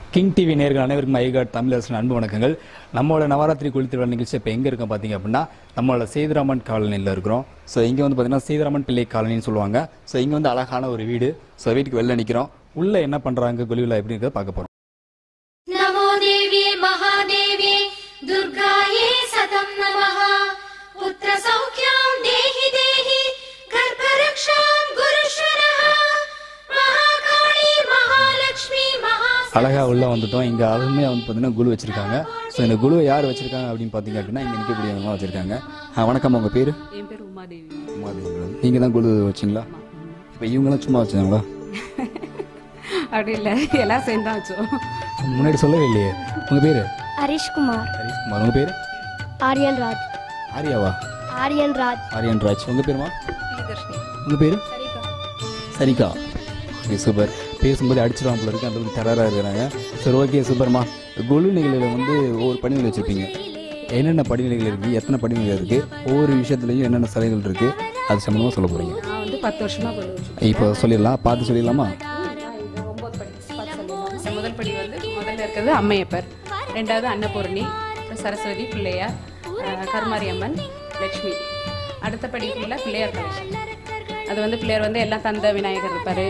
King TV நேர்கள் அனைவருக்கும் ஐகாட் தமிழரசன் அன்பு வணக்கங்கள் நம்மளோட நவராத்திரி குளித்திருவிழா நிகழ்ச்சி இப்போ எங்கே இருக்கோம் பார்த்தீங்க அப்படின்னா நம்மளோட சேதுராமன் காலனியில் இருக்கிறோம் ஸோ இங்கே வந்து பார்த்தீங்கன்னா சேதுராமன் பிள்ளை காலனின்னு சொல்லுவாங்க ஸோ இங்கே வந்து அழகான ஒரு வீடு ஸோ வீட்டுக்கு வெளில நிற்கிறோம் உள்ளே என்ன பண்ணுறாங்க குளிவிழா எப்படி இருக்கிறத பார்க்க போகிறோம் नमो देव्ये महादेव्ये दुर्गायै सतं नमः पुत्रसौख्यां देहि देहि गर्भरक्षां गुरुशरः महाकाली महालक्ष्मी महा அழகா உள்ள வந்துட்டோம் இங்கே அருமையாக வந்து பார்த்தீங்கன்னா குழு வச்சிருக்காங்க ஸோ இந்த குழுவை யார் வச்சிருக்காங்க அப்படின்னு பார்த்தீங்க அப்படின்னா இங்கே நிற்கக்கூடியவங்க வச்சிருக்காங்க ஆ, வணக்கம் உங்கள் பேர் என் பேர் உமாதேவி நீங்கள் தான் குழு வச்சிங்களா இப்போ இவங்கெல்லாம் சும்மா வச்சாங்களா அப்படி இல்லை எல்லாம் சேர்ந்து தான் வச்சோம் முன்னாடி சொல்லவே இல்லையே உங்கள் பேர் ஹரிஷ்குமார் ஹரிஷ்குமார் உங்கள் பேர் ஆரியன் ராஜ் ஆரியாவா ஆரியன் ராஜ் ஆரியன் ராஜ் உங்கள் பேருமா உங்கள் பேர் சரிக்கா ஓகே சூப்பர் பேசும்போது அடிச்சிருவாங்க போல இருக்கு அந்த அளவுக்கு டெரராக இருக்கிறாங்க சரி ஓகே சூப்பர்மா குழு நிகழ்வில் வந்து ஒவ்வொரு படிநிலை வச்சுருப்பீங்க என்னென்ன படிநிலைகள் இருக்குது எத்தனை படிநிலைகள் இருக்குது ஒவ்வொரு விஷயத்துலையும் என்னென்ன சலுகைகள் இருக்குது அது சம்மந்தமாக சொல்ல போகிறீங்க நான் வந்து பத்து வருஷமா கொண்டு வச்சிருக்கேன் இப்போ சொல்லிடலாம் பார்த்து சொல்லிடலாமா ஒன்பது படி பார்த்து சொல்லிடலாம். முதல் படி வந்து முதல்ல இருக்கிறது அம்மையப்பர் ரெண்டாவது அன்னபூர்ணி அப்புறம் சரஸ்வதி பிள்ளையார் அஹ், கருமாரியம்மன் லட்சுமி அடுத்த படி ஃபுல்லாக பிள்ளையார் கலெக்ஷன் அது வந்து பிள்ளையார் வந்து எல்லாம் தந்த விநாயகர் இருப்பார்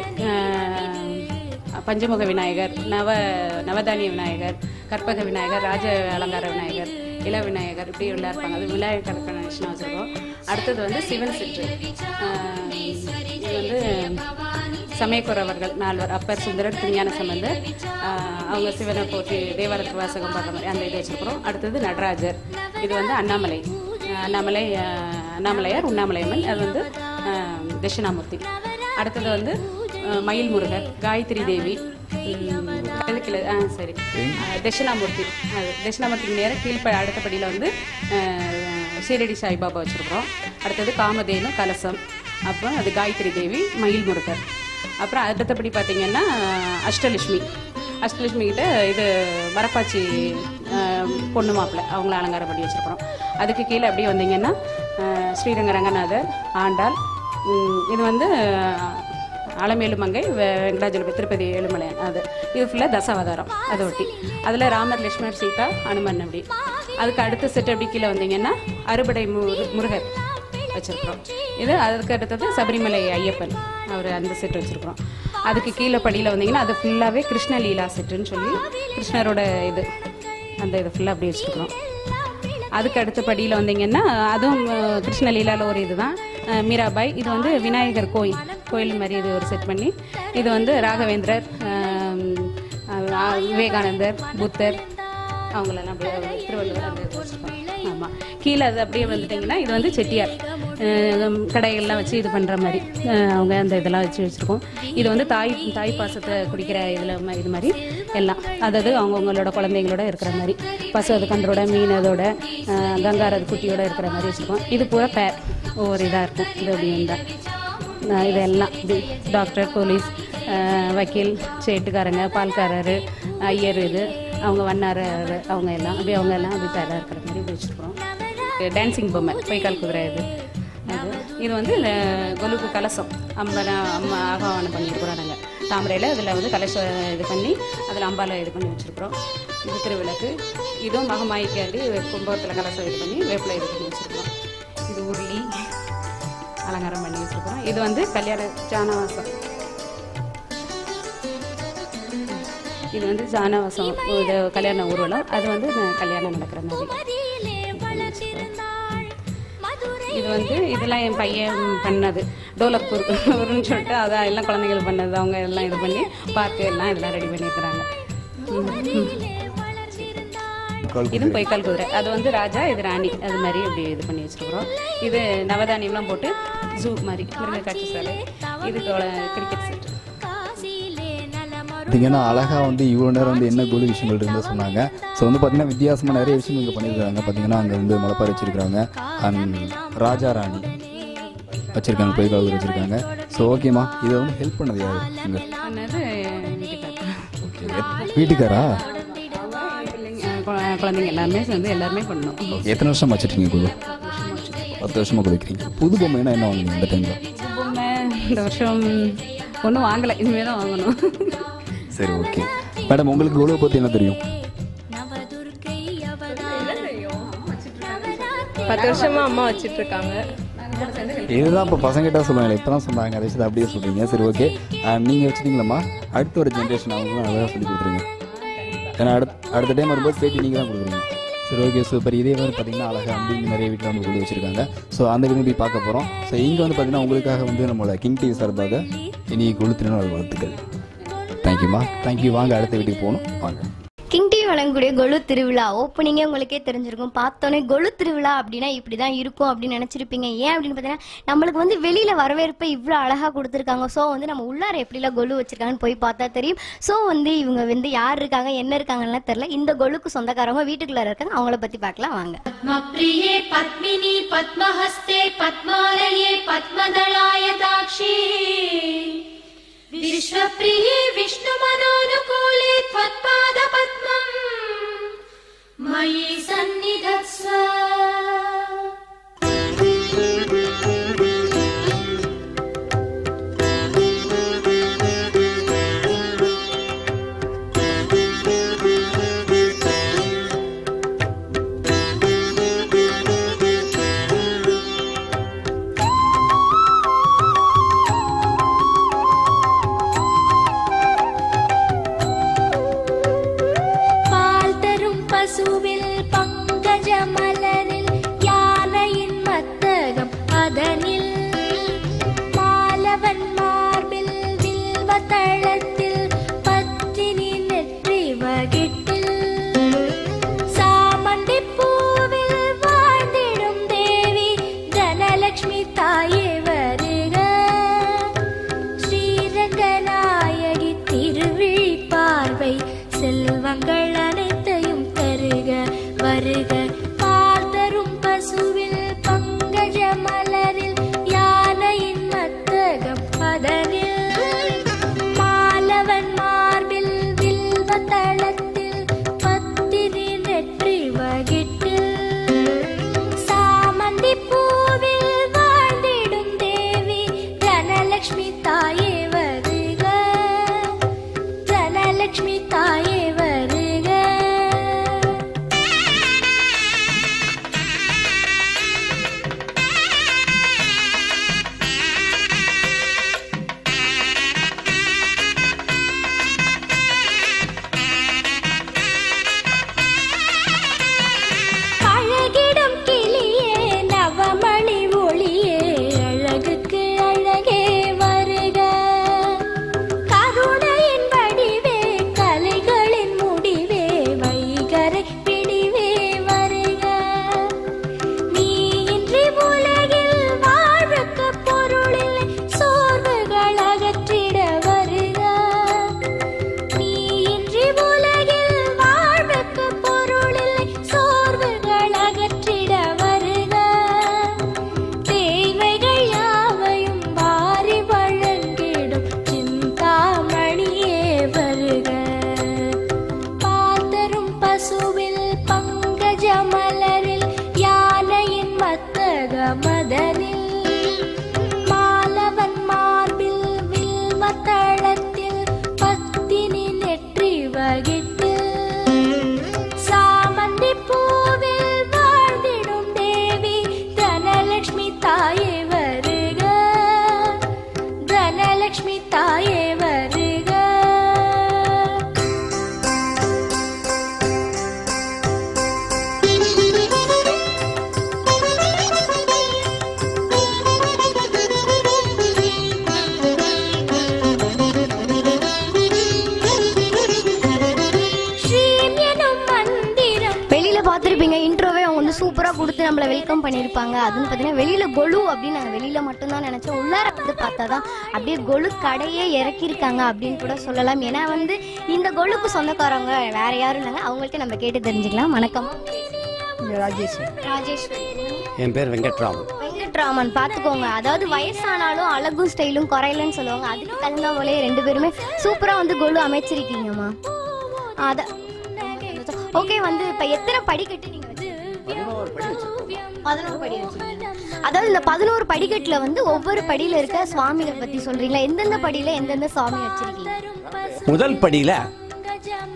பஞ்சமுக விநாயகர் நவ நவதானிய விநாயகர் கற்பக விநாயகர் ராஜ அலங்கார விநாயகர் இள விநாயகர் இப்படி எல்லாம் இருப்பாங்க அது விநாயகர் கலெக்ஷன் வச்சுருக்கோம் அடுத்தது வந்து சிவன் சிற்று அஹ், இது வந்து சமயக்குறவர்கள் நால்வர் அப்பர் சுந்தரர் திருஞான சம்பந்தர் ஆஹ் அவங்க சிவனை போற்றி தேவாரத்து வாசகம் பார்க்குற மாதிரி அந்த இது வச்சிருக்கிறோம் அடுத்தது நடராஜர் இது வந்து அண்ணாமலை ஆஹ் அண்ணாமலை ஆஹ் அண்ணாமலையார் உண்ணாமலையம்மன் அது வந்து ஆஹ் தட்சிணாமூர்த்தி அடுத்தது வந்து ஆஹ் மயில் முருகர் காயத்ரி தேவி உம், கிழக்கில் ஆ சரி ஆஹ் தட்சிணாமூர்த்தி அது தட்சிணாமூர்த்திக்கு நேரம் கீழ்ப்ப அடுத்த படியில் வந்து ஆஹ் ஷீரடி சாய்பாபா வச்சுருக்கிறோம் அடுத்தது காமதேனு கலசம் அப்புறம் அது காயத்ரி தேவி மயில் முருகர் அப்புறம் அடுத்தபடி பார்த்தீங்கன்னா அஷ்டலட்சுமி அஷ்டலட்சுமி கிட்ட இது வரப்பாச்சி ஆஹ், பொண்ணு மாப்பிள்ளை அவங்கள அலங்காரம் பண்ணி வச்சுருக்கிறோம் அதுக்கு கீழே அப்படியே வந்தீங்கன்னா ஆஹ், ஸ்ரீரங்க ரங்கநாதர் ஆண்டாள் உம், இது வந்து ஆஹ், அலமேலு மங்கை வெ- வெங்கடாஜலபதி திருப்பதி ஏழுமலையான் அது இது ஃபுல்லாக தசாவதாரம் அதை ஒட்டி அதில் ராமர் லட்சுமணர் சீதா அனுமன் அப்படி அதுக்கு அடுத்த செட் அப்படி கீழே வந்தீங்கன்னா அறுபடை முரு முருகர் வச்சுருக்குறோம் இது அதுக்கு அடுத்தது சபரிமலை ஐயப்பன் அவர் அந்த செட் வச்சுருக்குறோம் அதுக்கு கீழே படியில் வந்தீங்கன்னா அது ஃபுல்லாகவே கிருஷ்ண லீலா செட்டுன்னு சொல்லி கிருஷ்ணரோட இது அந்த இது ஃபுல்லாக அப்படி வச்சுருக்குறோம் அதுக்கு அடுத்த படியில் வந்தீங்கன்னா அதுவும் அஹ், கிருஷ்ணலீலால ஒரு இதுதான் அஹ், மீராபாய் இது வந்து விநாயகர் கோயில் கோயில் மாதிரி இது ஒரு செட் பண்ணி இது வந்து ராகவேந்திரர் அஹ், அஹ், விவேகானந்தர் புத்தர் அவங்களெல்லாம் அப்படியே திருவள்ளுவர் அந்த இது வச்சுருக்கோம் ஆமாம் கீழே அது அப்படியே வந்துட்டிங்கன்னா இது வந்து செட்டியார் அஹ், கடைகள்லாம் வச்சு இது பண்ணுற மாதிரி அஹ், அவங்க அந்த இதெல்லாம் வச்சு வச்சுருக்கோம் இது வந்து தாய் தாய் பாசத்தை குடிக்கிற இதில் இது மாதிரி எல்லாம் அதாவது அவங்கவுங்களோட குழந்தைங்களோட இருக்கிற மாதிரி பசு அது கன்றோட மீன் அதோட அஹ், கங்காரது குட்டியோட இருக்கிற மாதிரி வச்சுருக்கோம் இது பூரா பேர் ஒவ்வொரு இதாக இருக்கும் இது அப்படி இருந்தால் அஹ் இதெல்லாம் இது டாக்டர் போலீஸ் அஹ் வக்கீல் சேட்டுக்காரங்க பால்காரர் ஐயர் இது அவங்க வண்ணார் அவங்க எல்லாம் அப்படி அவங்க எல்லாம் அப்படி பேராக இருக்கிற மாதிரி இப்படி வச்சுருக்குறோம் டான்சிங் பொம்மை பொய்க்கால் குதிரை இது அது இது வந்து அஹ், கொலுக்கு கலசம் அம்பனா அம்மா ஆகவானம் பண்ணியிருக்கிறோம் நாங்கள் தாமரையில் இதில் வந்து கலசம் இது பண்ணி அதில் அம்பாலை இது பண்ணி வச்சுருக்குறோம் இது திருவிளக்கு இதுவும் மகமாய்க்காண்டி கும்பகத்தில் கலசம் இது பண்ணி வேப்பிலை இது பண்ணி வச்சுருக்கோம் இது உருளி அலங்காரம் பண்ணி வச்சிருக்கோம் இது வந்து கல்யாண ஜானவாசம் இது வந்து ஜானவாசம் இது கல்யாண ஊர்வலம் அது வந்து ந- கல்யாணம் நடக்கிற மாதிரி இது வந்து இதெல்லாம் என் பையன் பண்ணது டோலக்பூர் ஊருன்னு சொல்லிட்டு அதான் எல்லாம் குழந்தைகள் பண்ணது அவங்க எல்லாம் இது பண்ணி பார்க்கு எல்லாம் இதெல்லாம் ரெடி பண்ணியிருக்கிறாங்க இதுவும் பொய்க்கால் குதிரை அது வந்து ராஜா இது ராணி அது மாதிரி அப்படி இது பண்ணி வச்சிருக்கிறோம் இது நவதானியம்லாம் போட்டு ஜூ மாதிரி மிருக காட்சி சாலை இது கிரிக்கெட் செட் பார்த்தீங்கன்னா அழகாக வந்து இவ்வளோ நேரம் வந்து என்ன குழு விஷயங்கள் இருந்தால் சொன்னாங்க ஸோ வந்து பார்த்தீங்கன்னா வித்தியாசமாக நிறைய விஷயங்கள் இங்கே பண்ணியிருக்காங்க பார்த்தீங்கன்னா அங்கே வந்து முளைப்பாரி வச்சிருக்காங்க அண்ட் ராஜா ராணி வச்சுருக்காங்க பொய்காவல் வச்சுருக்காங்க ஸோ ஓகேம்மா இதை வந்து ஹெல்ப் பண்ணது யார் இங்கே பண்ணது வீட்டுக்காரர் ஓகே வீட்டுக்காரா அவங்க பிள்ளைங்க குழ- குழந்தைங்க எல்லாருமே சேர்ந்து எல்லாருமே பண்ணோம் எத்தனை வருஷம் வச்சுருக்கீங்க குழு பத்து வருஷமாக குளிக்கிறீங்க புது பொம்மைனா என்ன வாங்குவீங்க இந்த டைமில் இது பொம்மை இந்த வருஷம் ஒன்றும் வாங்கலை இனிமேல் தான் வாங்கணும் சரி ஓகே மேடம் உங்களுக்கு கொலுவை பற்றி என்ன தெரியும் பத்து வருஷமா அம்மா வச்சிட்டு இருக்காங்க இதுதான் இப்போ பசங்கிட்ட சொல்லுவாங்க இப்போ தான் சொன்னாங்க அதை விஷயத்தை அப்படியே சொல்கிறீங்க சரி ஓகே நீங்கள் வச்சுட்டீங்களம்மா அடுத்த ஒரு ஜென்ரேஷன் அவங்களும் அழகாக சொல்லி கொடுத்துருங்க ஏன்னா அடுத்த அடுத்த டைம் வரும்போது பேட்டி நீங்கள் தான் கொடுக்குறீங்க சரி ஓகே சூப்பர் இதே மாதிரி பார்த்தீங்கன்னா அழகாக அம்பிங்க நிறைய வீட்டில் வந்து கொண்டு வச்சிருக்காங்க ஸோ அந்த வீடு போய் பார்க்க போகிறோம் ஸோ இங்கே வந்து பார்த்தீங்கன்னா உங்களுக்காக வந்து நம்மளோட கிங் டிவி சார்பாக இனி கொளுத்தின வாழ்த்துக்கள் தேங்க்யூம்மா தேங்க்யூ வாங்க அடுத்த வீட்டுக்கு போகணும் வாங்க கிங் டிவி வழங்கக்கூடிய கொலு திருவிழா ஓப்பனிங்கே உங்களுக்கே தெரிஞ்சிருக்கும் பார்த்தோன்னே கொலு திருவிழா அப்படின்னா இப்படி தான் இருக்கும் அப்படின்னு நினச்சிருப்பீங்க ஏன் அப்படின்னு பார்த்தீங்கன்னா நம்மளுக்கு வந்து வெளியில் வரவேற்பை இவ்வளோ அழகாக கொடுத்துருக்காங்க ஸோ வந்து நம்ம உள்ளார எப்படிலாம் கொலு வச்சிருக்காங்கன்னு போய் பார்த்தா தெரியும் ஸோ வந்து இவங்க வந்து யார் இருக்காங்க என்ன இருக்காங்கன்னு தெரியல இந்த கொலுக்கு சொந்தக்காரவங்க வீட்டுக்குள்ளே இருக்காங்க அவங்கள பற்றி பார்க்கலாம் வாங்க पद्मप्रिये पद्मिनी पद्महस्ते पद्मालये पद्मदलायताक्षी विश्वप्रिये विष्णुमनोनुकूले त्वत्पादपद्मम् मयि सन्निधत्स्व பால் தரும் பசுவில் பங்கஜ மலரில் யானையின் மத்தகம் அதனில் மாலவன் மார்பில் வில்வ தளத்தில் பத்தினி நெற்றி வகிட்டில் சாமந்தி பூவில் வாழ்ந்திடும் தேவி தனலட்சுமி தாயே வருக ஸ்ரீரங்கநாயகி திருவிழி பார்வை செல்வங்கள் அனைத்தையும் தருக வருக பார்த்தரும் பசுவில் பங்கஜ மலரில் யானையின் மத்தகம் அதனில் மாலவன் மார்பில் வில்வ தளத்தில் பத்தினி நெற்றி வகிட்டில் சாமந்தி பூவில் வாழ்ந்திடும் தேவி தனலட்சுமி தாயே வருக தனலட்சுமி தாயே வருக அழகிடம் கிளியே நவமணி ஒளியே அழகுக்கு அழகே வருக கருணையின் வடிவே கலைகளின் முடிவே வைகரை பிடிவே வருக நீ இன்றி உலகில் வாழ்வுக்கு பொருளில் சோர்வுகள் அகற்றிட வருக நீ இன்றி உலகில் வாழ்வுக்கு பொருளில் சோர்வுகள் அகற்றிட வருக தேவைகள் யாவையும் வாரி வழங்கிடும் சிந்தாமணியே வருக பாத்தரும் பசுவில் பங்கஜ மலரில் யானையின் மத்தக மதனில் மாலவன் மார்பில் வில்வ தளத்தில் பத்தினி நெற்றி வகிட்டு சாமந்தி பூவில் வாழ்ந்திடும் தேவி தனலட்சுமி தாயே வருக தனலட்சுமி தாயே வருக ஸ்ரீம் எனும் மந்திரம் வெளியில பார்த்துருப்பீங்க இன்ட்ரோவே அவங்க வந்து சூப்பரா கொடுத்து நம்மள வெல்கம் பண்ணியிருப்பாங்க அதுன்னு பார்த்தீங்கன்னா வெளியில கொலு அப்படின்னு நாங்கள் வெளியில மட்டும்தான் நினைச்சோம் உள்ளார வந்து பார்த்தா தான் அப்படியே கொலு கடையே இறக்கியிருக்காங்க அப்படின்னு கூட சொல்லலாம் ஏன்னா வந்து இந்த கொலுக்கு சொந்தக்காரங்க வேற யாரும் இல்லைங்க அவங்கள்ட்ட நம்ம கேட்டு தெரிஞ்சுக்கலாம் வணக்கம் ராஜேஷ் ராஜேஸ்வரி என் பேர் வெங்கட்ராமன் வெங்கட்ராமன் பார்த்துக்கோங்க அதாவது வயசானாலும் அழகும் ஸ்டைலும் குறையலன்னு சொல்லுவாங்க அதுக்கு தகுந்த போலே ரெண்டு பேருமே சூப்பரா வந்து கொலு அமைச்சிருக்கீங்கம்மா அத ஓகே வந்து இப்ப எத்தனை படிக்கட்டு நீங்க பதினோரு படி வச்சிருக்கீங்க அதாவது இந்த பதினோரு படிக்கட்டுல வந்து ஒவ்வொரு படியில இருக்க சுவாமிகள் பத்தி சொல்றீங்களா எந்தெந்த படியில எந்தெந்த சுவாமி வச்சிருக்கீங்க முதல் படியில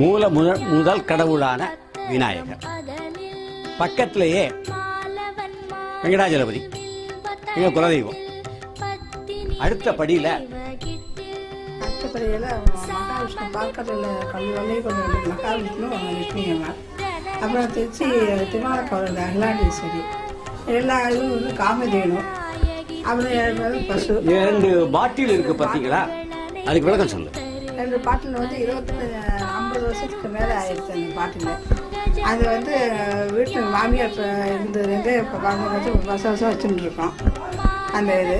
மூல முதல் முதல் கடவுளான விநாயகர் பக்கத்திலேயே வெங்கடாஜலபதி எங்க குலதெய்வம் அடுத்த படியில அடுத்தபடியில் மகாவிஷ்ணு பார்க்கறதுல கல்வி வள்ளி கொண்டு மகாவிஷ்ணு லட்சுமி அம்மா அப்புறம் திருச்சி திருமாலக்கோவில் அகிலாண்டீஸ்வரி எல்லா இதுவும் வந்து காமதேனு அப்புறம் ஏழு பசு இரண்டு பாட்டில் இருக்கு பாத்தீங்களா அதுக்கு விளக்கம் சொல்லு ரெண்டு பாட்டில் வந்து இருபத்தி ஐம்பது வருஷத்துக்கு மேலே ஆயிடுச்சு அந்த பாட்டில் அது வந்து வீட்டில் மாமியார் இப்ப இருந்ததுலேருந்து இப்போ பதினஞ்சு வருஷம் வருஷம் வருஷம் வச்சுட்டு இருக்கோம் அந்த இது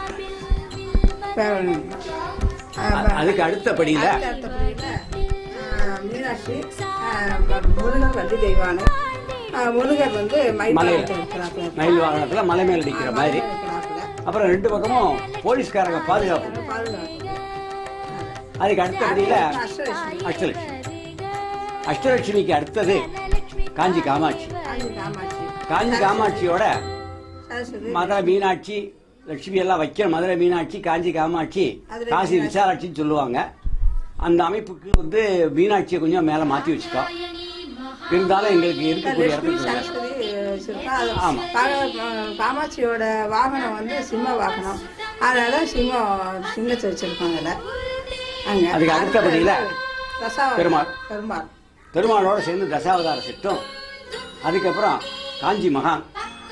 வேற ஒண்ணும் இல்ல. அ- அதுக்கு அடுத்த படியில அடுத்த அடுத்தபடியில, ஆஹ், மீனாட்சி ஆஹ், முருகன் வள்ளி தெய்வானு ஆஹ், முருகர் வந்து மலையில. மயில் இருக்கிறாப்புல மயில் வாகனத்துல மலை மேல அடிக்கிற மாதிரி இருக்கிறாப்புல அப்புறம் ரெண்டு பக்கமும் போலீஸ்காரங்க பாதுகாப்பு பாதுகாப்பு அதுக்கு அடுத்த படியில அஷ்டலட்சுமி அஷ்டலட்சுமி அஷ்டலட்சுமிக்கு அடுத்தது காஞ்சி காமாட்சி காஞ்சி காமாட்சி காஞ்சி காமாட்சியோட சரஸ்வதி மதுரை மீனாட்சி லட்சுமி எல்லாம் வைக்கிற மதுரை மீனாட்சி காஞ்சி காமாட்சி அதுல காசி விசாலாட்சின்னு சொல்லுவாங்க அந்த அமைப்புக்கு வந்து மீனாட்சியை கொஞ்சம் மேல மாத்தி வச்சுட்டோம் இருந்தாலும் எங்களுக்கு இருக்கக்கூடிய லட்சுமி இடத்துல சரஸ்வதி வச்சிருக்கோம் அது ஆமா. கா- காமாட்சியோட வாகனம் வந்து சிம்ம வாகனம் அதனால சிம்மம் சிங்கத்தை வச்சிருக்கோம் அதில் அங்க அதுக்கு அடுத்தபடியில தசாவதாரம். பெருமாள். பெருமாள் பெருமாளோட சேர்ந்து தசாவதார சிட்டம் அதுக்கப்புறம் காஞ்சி மகான்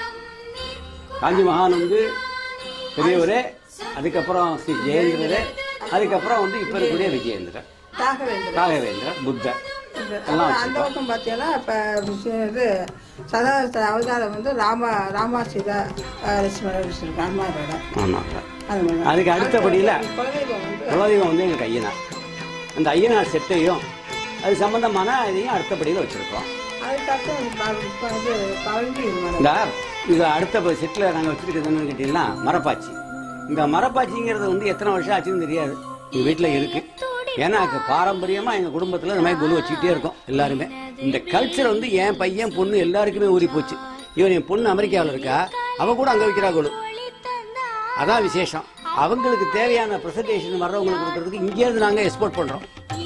காஞ்சி மகான் வந்து பெரியவர் அதுக்கப்புறம் ஸ்ரீ ஜெயேந்திரர் அதுக்கப்புறம் வந்து இப்ப இருக்கக்கூடிய விஜயேந்திரர் ராகவேந்திரன் ராகவேந்திரர் புத்தர் அப்புறம் அந்த பக்கம் பார்த்தீங்கன்னா இப்போ இது சதாசிர அவதாரம் வந்து ராம ராமா சீதா அஹ், லட்சுமணர் வச்சிருக்கோம் அம்மாவோட ஆமாங்க அது மாதிரி அதுக்கு அடுத்தபடியில குலதெய்வம் வந்து குலதெய்வம் வந்து எங்களுக்கு ஐயனார் அந்த ஐயனார் செட்டையும் அது சம்பந்தமான இதையும் அடுத்தபடியில் வச்சிருக்கோம் அதுக்கப்புறம் இப்போ வந்து பழங்கி மரம் இந்த இது அடுத்த செட்டில் நாங்கள் வச்சிருக்கிறது என்னன்னு கேட்டீங்கன்னா மரப்பாச்சி இந்த மரப்பாச்சிங்கிறது வந்து எத்தனை வருஷம் ஆச்சுன்னு தெரியாது எங்க வீட்டில் இருக்கு ஏன்னா அது பாரம்பரியமா எங்க குடும்பத்துல இந்த மாதிரி குழு வச்சுக்கிட்டே இருக்கோம் எல்லாருமே இந்த கல்ச்சர் வந்து என் பையன் பொண்ணு எல்லாருக்குமே ஊறி போச்சு இவன் என் பொண்ணு அமெரிக்காவில் இருக்கா அவ கூட அங்க வைக்கிறா குழு அதான் விசேஷம் அவங்களுக்கு தேவையான ப்ரெசன்டேஷன் வர்றவங்களுக்கு கொடுக்கறதுக்கு இங்கேருந்து நாங்க எக்ஸ்போர்ட் பண்றோம்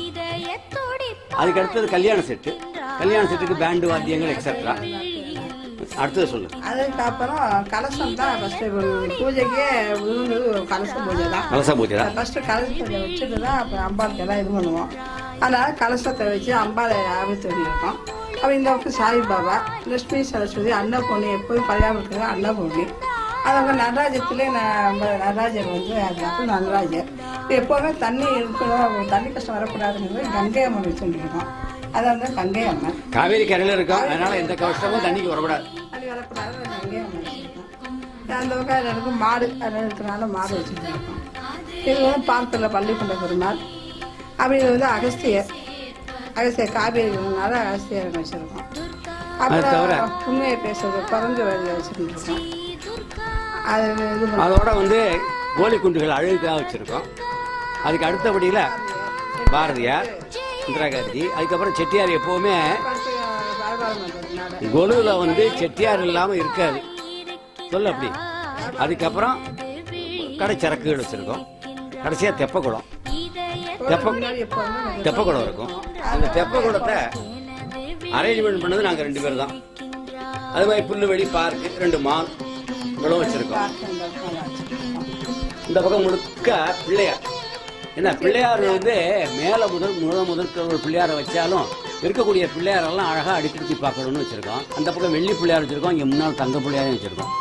அதுக்கு அடுத்தது கல்யாண செட்டு கல்யாண செட்டுக்கு பேண்டு வாத்தியங்கள் எக்ஸெட்ரா அடுத்தது சொல்லு அதுக்கப்புறம் கலசம் தான் ஃபர்ஸ்ட் பூஜைக்கே விழுந்தது ஒரு கலச பூஜை தான் கலச பூஜை தான் ஃபர்ஸ்ட் கலச பூஜை வச்சுட்டு தான் அப்புறம் அம்பாளுக்கு எல்லாம் இது பண்ணுவோம் அதனால கலசத்தை வச்சு அம்பாளை ஆபத்து இருக்கோம் அப்புறம் இந்த பக்கம் சாய்பாபா லட்சுமி சரஸ்வதி அன்னபூர்ணி எப்போதும் பரியாபத்துக்கு அன்னபூர்ணி அதவங்க நடராஜத்திலே நம்ம நடராஜர் வந்து அது அப்புறம் நடராஜர் இது எப்போவுமே தண்ணி இருக்கணும் தண்ணி கஷ்டம் வரக்கூடாதுங்கிறது கங்கை அம்மன் வச்சுருக்கோம் அதை வந்து கங்கை அம்மன் காவேரி கரையில இருக்கோம் அதனால எந்த கஷ்டமும் தண்ணிக்கு வரக்கூடாது அது வரக்கூடாது அங்கேயே வச்சிருக்கோம் அந்த பக்கம் எனக்கு மாடு அது இருக்கிறனால மாடு வச்சுருக்கோம் இது வந்து பார்க்கல பள்ளிக்கொண்ட பெருமாள் அப்படி இது வந்து அகஸ்தியர் அகஸ்தியர் காவேரினால அகஸ்தியர் வச்சுருக்கோம் தவிர? அப்புறம் உண்மையை பேசுறது குறைஞ்ச வழியில் வச்சுருக்கோம் அது இது பண்ணி- அதோட வந்து கோலி குண்டுகள் அழகுக்காக வச்சிருக்கோம் அதுக்கு அடுத்தபடியில பாரதியார் இந்திரா காந்தி அதுக்கப்புறம் செட்டியார் எப்பவுமே பார்த்து பாரபாரம் பண்ணுறதுனால கொலுல வந்து செட்டியார் இல்லாம இருக்காது சொல்லு அப்படி அதுக்கப்புறம் கடைச்சரக்குகள் வச்சிருக்கோம் கடைசியா தெப்பக்குளம் தெப்ப முன்னாடி எப்போ வந்து தெப்பக்குளம் இருக்கும் அந்த தெப்பக்குளத்தை அரேஞ்ச்மெண்ட் பண்ணது நாங்க ரெண்டு பேர் தான் அது மாதிரி புல்லுவெளி பார்க்கு ரெண்டு மான் இவ்வளவு வச்சிருக்கோம் இந்த பக்கம் வச்சிருக்கோம். இந்த பக்கம் முழுக்க பிள்ளையார் என்ன பிள்ளையார் வந்து மேல முதல் முதல் முதல் ஒரு பிள்ளையாரை வச்சாலும் இருக்கக்கூடிய பிள்ளையாரெல்லாம் அழகா அடுக்கி பார்க்கணும்னு வச்சிருக்கோம் அந்த பக்கம் வெள்ளி பிள்ளையார் வச்சிருக்கோம் இங்க முன்னால் தங்க பிள்ளையாரையும் வச்சிருக்கோம்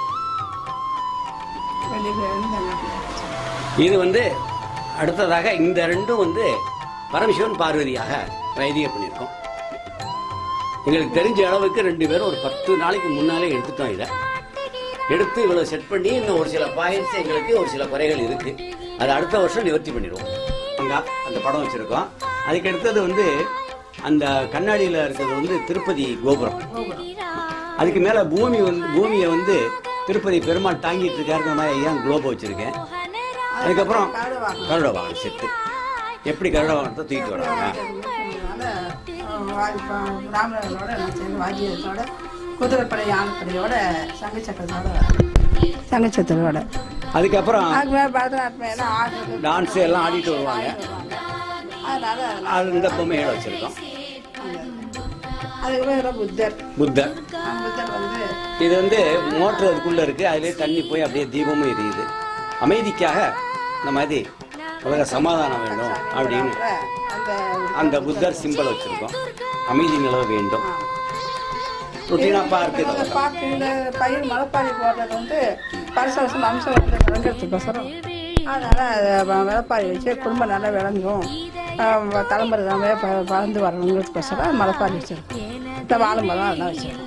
வெளியே இருந்து அந்த பக்கம் வச்சிருக்கோம். இது வந்து அடுத்ததாக இந்த ரெண்டும் வந்து பரமசிவன் பார்வதியாக வைதிகம் பண்ணியிருக்கோம் எங்களுக்கு தெரிஞ்ச அளவுக்கு ரெண்டு பேரும் ஒரு பத்து நாளைக்கு முன்னாலே எடுத்துட்டோம் இதை எடுத்து இவ்வளவு செட் பண்ணி இன்னும் ஒரு சில பாயிண்ட்ஸ் எங்களுக்கு ஒரு சில குறைகள் இருக்கு அது அடுத்த வருஷம் நிவர்த்தி பண்ணிடுவோம் அங்க அந்த படம் வச்சிருக்கோம் அதுக்கு அடுத்தது வந்து அந்த கண்ணாடியில இருக்கிறது வந்து திருப்பதி கோபுரம் அதுக்கு மேல பூமி வந்து பூமியை வந்து திருப்பதி பெருமாள் தாங்கிட்டு இருக்காருங்கிற மாதிரி ஏன் குளோபை வச்சிருக்கேன் அதுக்கப்புறம் கருட வாகனம் செட்டு எப்படி கருட வாகனத்தை தூக்கிட்டு வராங்க அதனால வா- இப்போ ராமநாதனோட நான் சேர்ந்து வாத்தியத்தோட குதிரைப்படை யானைப்படையோட சங்க சக்கரத்தோட சங்க சக்கரத்தோட அதுக்கப்புறம் அதுக்கு மேலே பரதநாட்டியம் எல்லாம் ஆடுறது டான்ஸ் எல்லாம் ஆடிட்டு வருவாங்க அதனால அது இந்த பொம்மைகளை வச்சிருக்கோம் அதுக்கப்புறம் இதெல்லாம் புத்தர் புத்தர் ஆ, புத்தர் வந்து இது வந்து மோட்டர் அதுக்குள்ள இருக்கு அதுலயே தண்ணி போய் அப்படியே தீபமும் எரியுது அமைதிக்காக இந்த மாதிரி உலக சமாதானம் வேண்டும் அப்படின்னு அந்த அந்த புத்தர் சிம்பல் வச்சிருக்கோம் அமைதி நிலவ வேண்டும் ருட்டீனா பார்க்கு இந்த பாக்கு இந்த பயிர் மலைப்பாரி போடுறது வந்து வருஷ வருஷம் அம்சம் வந்து விளங்குறதுக்கோசரம் அதனால அதை வ- விளைப்பாரி வச்சு குடும்பம் நல்லா விளங்கும் ஆஹ் தலைமுறை தான் வ- வளர்ந்து வரணுங்கிறதுக்கோசரம் மலைப்பாரி வச்சிருக்கோம் இந்த வாழை மரம் அதெல்லாம் வச்சிருக்கோம்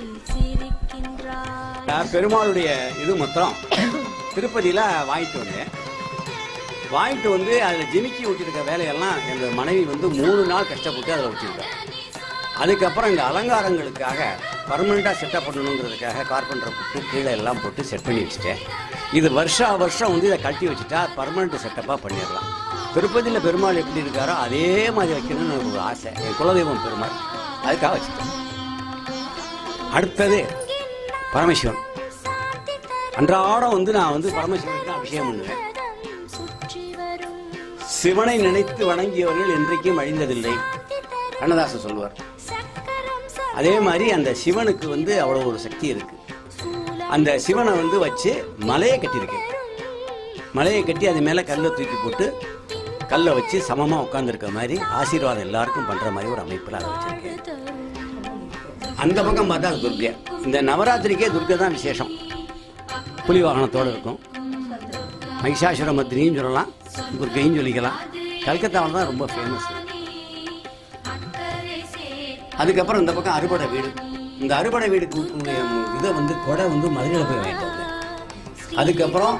நான் பெருமாளுடைய இது மொத்தம் திருப்பதியில வாங்கிட்டு வந்தேன் வாங்கிட்டு வந்து அதில் ஜிமிக்கி ஒட்டிருக்க வேலையெல்லாம் எங்கள் மனைவி வந்து மூணு நாள் கஷ்டப்பட்டு அதில் ஒட்டியிருக்கேன் அதுக்கப்புறம் இந்த அலங்காரங்களுக்காக பர்மனெண்ட்டாக செட்டப் பண்ணணுங்கிறதுக்காக கார்பெண்டர் போட்டு கீழே எல்லாம் போட்டு செட் பண்ணி வச்சுட்டேன் இது வருஷா வருஷம் வந்து இதை கட்டி வச்சுட்டா பர்மனெண்ட் செட்டப்பாக பண்ணிடலாம் திருப்பதியில் பெருமாள் எப்படி இருக்காரோ அதே மாதிரி வைக்கணும்னு எனக்கு ஒரு ஆசை என் குலதெய்வம் பெருமாள் அதுக்காக வச்சுட்டேன் அடுத்தது பரமசிவன் அன்றாடம் வந்து நான் வந்து பரமசிவனுக்கு தான் அபிஷேகம் பண்ணுவேன் சிவனை நினைத்து வணங்கியவர்கள் என்றைக்கும் அழிந்ததில்லை கண்ணதாசன் சொல்லுவார் அதே மாதிரி அந்த சிவனுக்கு வந்து அவ்வளவு ஒரு சக்தி இருக்கு அந்த சிவனை வந்து வச்சு மலையை கட்டியிருக்கேன் மலையை கட்டி அது மேல கல்லை தூக்கி போட்டு கல்லை வச்சு சமமா உட்கார்ந்துருக்க மாதிரி ஆசீர்வாதம் எல்லாருக்கும் பண்ற மாதிரி ஒரு அமைப்புல அதை வச்சிருக்கேன் அந்த பக்கம் பார்த்தா அது துர்கை இந்த நவராத்திரிக்கே துர்கை தான் விசேஷம் புலி வாகனத்தோடு இருக்கும் மகிஷாசுர மத்தினியும் சொல்லலாம் துர்கையும் சொல்லிக்கலாம் கல்கத்தாவில் தான் ரொம்ப ஃபேமஸ் அதுக்கப்புறம் இந்த பக்கம் அறுபடை வீடு இந்த அறுபடை வீடுக்கு உரிய இதை வந்து கொடை வந்து மதுரையில் போய் வாங்கிட்டு வந்தேன் அதுக்கப்புறம்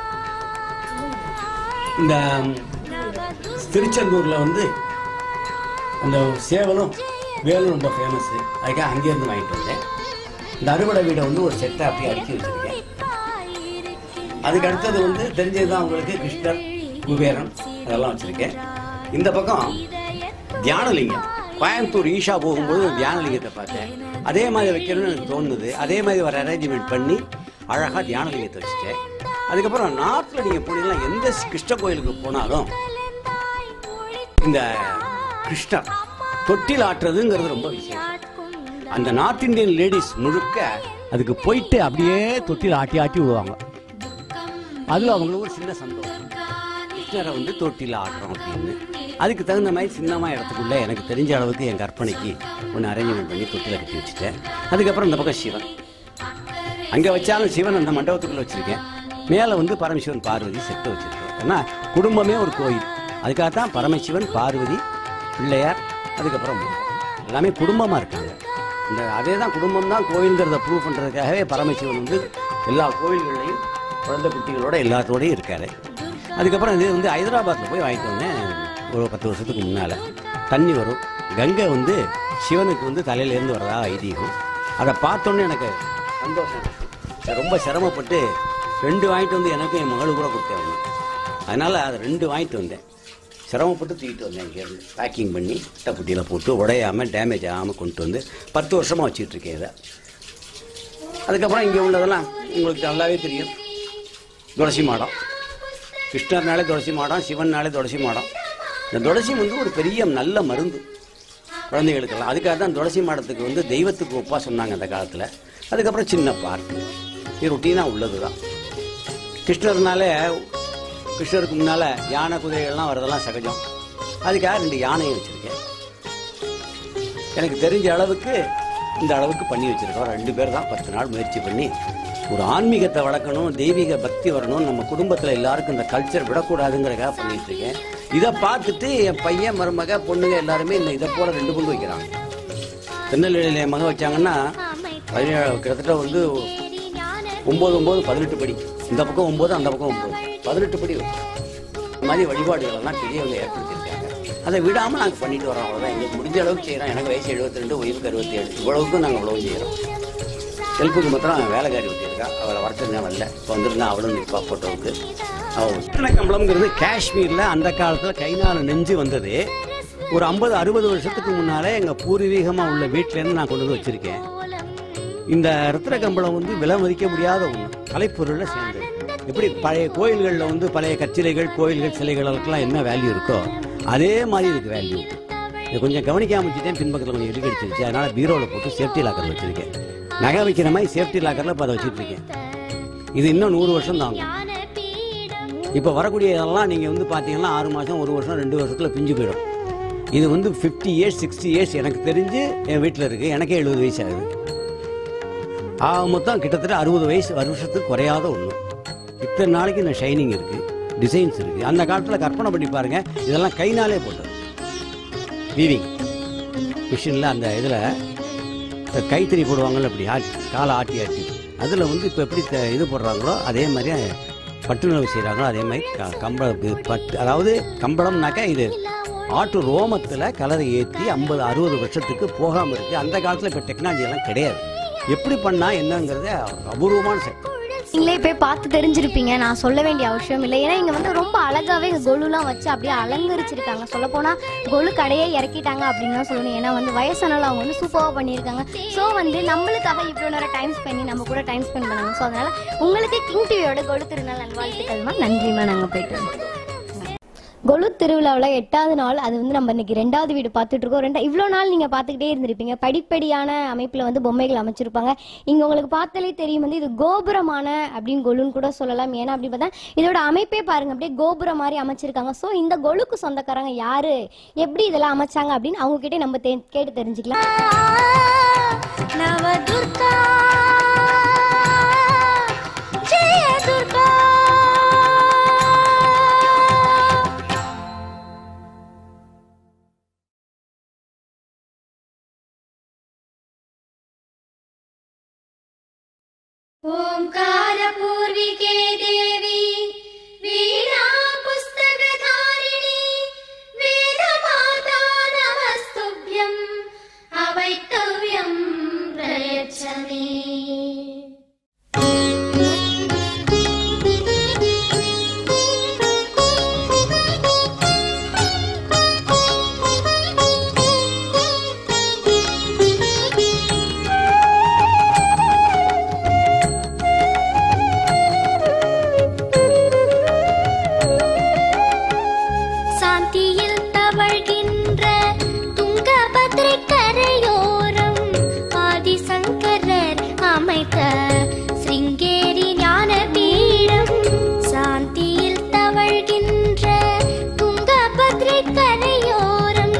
இந்த திருச்செந்தூரில் வந்து அந்த சேவலும் வேலும் ரொம்ப ஃபேமஸ் அதுக்காக அங்கேருந்து வாங்கிட்டு வந்தேன் இந்த அறுபடை வீடை வந்து ஒரு செட்டை அப்படியே அடுக்கி வச்சிருக்கேன் அதுக்கு அடுத்தது வந்து தெரிஞ்சது தான் உங்களுக்கு கிருஷ்ணர் குபேரன் அதெல்லாம் வச்சிருக்கேன் இந்த பக்கம் தியானலிங்கம் கோயம்புத்தூர் ஈஷா போகும்போது ஒரு தியானலிங்கத்தை பார்த்தேன் அதே மாதிரி வைக்கணும்னு எனக்கு தோணுது அதே மாதிரி ஒரு அரேஞ்ச்மெண்ட் பண்ணி அழகாக தியானலிங்கத்தை வச்சுட்டேன் அதுக்கப்புறம் நார்த்தில் நீங்கள் போனீங்கன்னா எந்த கிருஷ்ண கோயிலுக்கு போனாலும் இந்த கிருஷ்ணர் தொட்டில் ஆட்டுறதுங்கிறது ரொம்ப விஷயம் அந்த நார்த் இந்தியன் லேடிஸ் முழுக்க அதுக்கு போயிட்டு அப்படியே தொட்டில் ஆட்டி ஆட்டி விடுவாங்க அது அவங்களுக்கு ஒரு சின்ன சந்தோஷம் கிருஷ்ணரை வந்து தொட்டில் ஆடுறோம் அப்படின்னு அதுக்கு தகுந்த மாதிரி சின்னமாக இடத்துக்குள்ள எனக்கு தெரிஞ்ச அளவுக்கு என் கற்பனைக்கு ஒன்று அரேஞ்ச்மெண்ட் பண்ணி தொட்டில கட்டி வச்சுட்டேன் அதுக்கப்புறம் இந்த பக்கம் சிவன் அங்கே வச்சாலும் சிவன் அந்த மண்டபத்துக்குள்ள வச்சிருக்கேன் மேலே வந்து பரமசிவன் பார்வதி செட்டு வச்சிருக்கேன் ஏன்னா குடும்பமே ஒரு கோயில் அதுக்காக தான் பரமசிவன் பார்வதி பிள்ளையார் அதுக்கப்புறம் முருகன். எல்லாமே குடும்பமாக இருக்காங்க இந்த அதே தான் குடும்பம் தான் கோயில்ங்கிறத ப்ரூவ் பண்ணுறதுக்காகவே பரமசிவன் வந்து எல்லா கோயில்கள்லையும் குழந்தை குட்டிகளோட எல்லாத்தோடையும் இருக்காரு அதுக்கப்புறம் இது வந்து ஹைதராபாத்தில் போய் வாங்கிட்டு வந்தேன் ஒரு பத்து வருஷத்துக்கு முன்னால் தண்ணி வரும் கங்கை வந்து சிவனுக்கு வந்து தலையிலேருந்து வரதா ஐதீகம் அதை பார்த்தோன்னே எனக்கு சந்தோஷம் நான் ரொம்ப சிரமப்பட்டு ரெண்டு வாங்கிட்டு வந்து எனக்கும் என் மகளுக்கு கூட கொடுத்தேன் ஒண்ணு. அதனால அதை ரெண்டு வாங்கிட்டு வந்தேன் சிரமப்பட்டு தூக்கிட்டு வந்தேன் இங்கேருந்து பேக்கிங் பண்ணி புட்டியில் போட்டு உடையாமல் டேமேஜ் ஆகாமல் கொண்டு வந்து பத்து வருஷமாக வச்சுட்டு இருக்கேன் இதை அதுக்கப்புறம் இங்கே உள்ளதெல்லாம் உங்களுக்கு நல்லாவே தெரியும் துளசி மாடம் கிருஷ்ணர்னாலே துளசி மாடம் சிவன்னாலே துளசி மாடம் இந்த துளசி வந்து ஒரு பெரிய நல்ல மருந்து குழந்தைகளுக்கெல்லாம் அதுக்காக தான் துளசி மாடத்துக்கு வந்து தெய்வத்துக்கு ஒப்பா சொன்னாங்க அந்த காலத்தில் அதுக்கப்புறம் சின்ன பார்க்கு இது ருட்டீனாக உள்ளது தான் கிருஷ்ணர்னாலே கிருஷ்ணருக்கு முன்னால் யானை குதிரைகள்லாம் வரதெல்லாம் சகஜம் அதுக்காக ரெண்டு யானையும் வச்சுருக்கேன் எனக்கு தெரிஞ்ச அளவுக்கு இந்த அளவுக்கு பண்ணி வச்சிருக்கோம் ரெண்டு பேர் தான் பத்து நாள் முயற்சி பண்ணி ஒரு ஆன்மீகத்தை வளர்க்கணும் தெய்வீக பக்தி வரணும் நம்ம குடும்பத்தில் எல்லாருக்கும் இந்த கல்ச்சர் விடக்கூடாதுங்கிறக்காக பண்ணிட்டு இருக்கேன் இதை பார்த்துட்டு என் பையன் மருமக பொண்ணுங்க எல்லாருமே இந்த இதை போல ரெண்டு கொண்டு வைக்கிறாங்க திருநெல்வேலியில் என் மகன் வச்சாங்கன்னா பதினேழு கிட்டத்தட்ட வந்து ஒம்பது ஒம்பது பதினெட்டு படி இந்த பக்கம் ஒம்பது அந்த பக்கம் ஒம்பது பதினெட்டு படி வரும். இந்த மாதிரி வழிபாடுகள் எல்லாம் பெரியவங்க ஏற்படுத்தியிருக்காங்க அதை விடாமல் நாங்கள் பண்ணிட்டு வரோம் அவ்வளோதான் எங்களுக்கு முடிஞ்ச அளவுக்கு செய்கிறோம் எனக்கு வயசு எழுபத்தி ரெண்டு ஒய்ஃபுக்கு அறுபத்தி ஏழு இவ்வளவுக்கும் நாங்கள் இவ்வளவு செய்கிறோம் செல்ஃபுக்கு மாத்திரம் வேலைக்காரி ஒட்டியிருக்கா அவளை வளர்த்துருந்தேன் வரல இப்போ வந்திருந்தா அவளும் நிற்பா ஃபோட்டோவுக்கு அவள் கம்பளம்ங்கிறது காஷ்மீரில் அந்த காலத்தில் கைனால நெஞ்சு வந்தது ஒரு ஐம்பது அறுபது வருஷத்துக்கு முன்னாலே எங்கள் பூர்வீகமாக உள்ள வீட்டிலேருந்து நான் கொண்டு வந்து வச்சுருக்கேன் இந்த ரத்தின கம்பளம் வந்து விலை மதிக்க முடியாத ஒன்று கலைப்பொருளில் சேர்ந்தது எப்படி பழைய கோயில்களில் வந்து பழைய கச்சிலைகள் கோயில்கள் சிலைகளுக்கெல்லாம் என்ன வேல்யூ இருக்கோ அதே மாதிரி இதுக்கு வேல்யூ இதை கொஞ்சம் கவனிக்காம வச்சுட்டேன் பின்பக்கத்தில் கொஞ்சம் இடுக்கடிச்சிருச்சு அதனால பீரோவில் போட்டு சேஃப்டி லாக்கர் வச்சிருக்கேன் நகை வைக்கிற மாதிரி சேஃப்டி லாக்கரில் இப்போ அதை வச்சுட்டு இருக்கேன் இது இன்னும் நூறு வருஷம் தாங்கும் இப்போ வரக்கூடிய இதெல்லாம் நீங்கள் வந்து பார்த்தீங்கன்னா ஆறு மாதம் ஒரு வருஷம் ரெண்டு வருஷத்தில் பிஞ்சு போயிடும் இது வந்து ஃபிஃப்டி இயர்ஸ் சிக்ஸ்டி இயர்ஸ் எனக்கு தெரிஞ்சு என் வீட்டில் இருக்குது எனக்கே எழுபது வயசு ஆகுது ஆக மொத்தம் கிட்டத்தட்ட அறுபது வயசு வருஷத்துக்கு குறையாத ஒன்று இத்தனை நாளைக்கு இந்த ஷைனிங் இருக்குது டிசைன்ஸ் இருக்குது அந்த காலத்தில் கற்பனை பண்ணி பாருங்கள் இதெல்லாம் கைனாலே போட்டது வீவிங் மிஷினில் அந்த இதில் கைத்தறி போடுவாங்கல்ல அப்படி ஆட்டி காலை ஆட்டி ஆட்டி அதில் வந்து இப்போ எப்படி த- இது போடுறாங்களோ அதே மாதிரி பட்டு நிலவு செய்கிறாங்களோ அதே மாதிரி க கம்பளம் இது பட்டு அதாவது கம்பளம்னாக்கா இது ஆட்டு ரோமத்தில் கலரை ஏற்றி ஐம்பது அறுபது வருஷத்துக்கு போகாமல் இருக்குது அந்த காலத்தில் இப்போ டெக்னாலஜி எல்லாம் கிடையாது எப்படி பண்ணால் என்னங்கிறத அபூர்வமான சக்தி நீங்களே போய் பார்த்து தெரிஞ்சிருப்பீங்க நான் சொல்ல வேண்டிய அவசியம் இல்லை ஏன்னா இங்க வந்து ரொம்ப அழகாவே இங்க கொலுலாம் வச்சு அப்படியே அலங்கரிச்சிருக்காங்க சொல்ல போனா கொலு கடையே இறக்கிட்டாங்க அப்படின்னு தான் சொல்லணும் ஏன்னா வந்து வயசானாலும் அவங்க வந்து சூப்பராக பண்ணியிருக்காங்க ஸோ வந்து நம்மளுக்காக இவ்வளோ நேரம் டைம் ஸ்பெண்ட் பண்ணி நம்ம கூட டைம் ஸ்பெண்ட் பண்ணாங்க ஸோ அதனால உங்களுக்கு கிங் டிவியோட கொலு திருநாள் நல்வாழ்த்துக்கள்மா நன்றிமா நாங்கள் போயிட்டு வரோம். கொலு திருவிழாவில் எட்டாவது நாள் அது வந்து நம்ம இன்னைக்கு ரெண்டாவது வீடு பார்த்துட்டு இருக்கோம் ரெண்டா இவ்வளோ நாள் நீங்கள் பார்த்துக்கிட்டே இருந்திருப்பீங்க படிப்படியான அமைப்பில் வந்து பொம்மைகள் அமைச்சிருப்பாங்க இங்கே உங்களுக்கு பார்த்தாலே தெரியும் வந்து இது கோபுரமான அப்படின்னு கொலுன்னு கூட சொல்லலாம் ஏன்னா அப்படி பார்த்தா இதோட அமைப்பே பாருங்க அப்படியே கோபுரம் மாதிரி அமைச்சிருக்காங்க ஸோ இந்த கொலுக்கு சொந்தக்காரங்க யாரு எப்படி இதெல்லாம் அமைச்சாங்க அப்படின்னு அவங்க கிட்டே நம்ம தே- கேட்டு தெரிஞ்சுக்கலாம் நவதுர்கா ஜெய துர்கா ओङ्कारपूर्विके देवी वीणा पुस्तकधारिणी वेदमाता नमस्तुभ्यम् अवैतव्यम् प्रयच्छ मे சாந்தியில் தவழ்கின்ற துங்கபத்ரை கரையோரம் ஆதிசங்கரர் அமைத்த சிருங்கேரி ஞான பீடம் சாந்தியில் தவழ்கின்ற துங்கபத்ரை கரையோரம்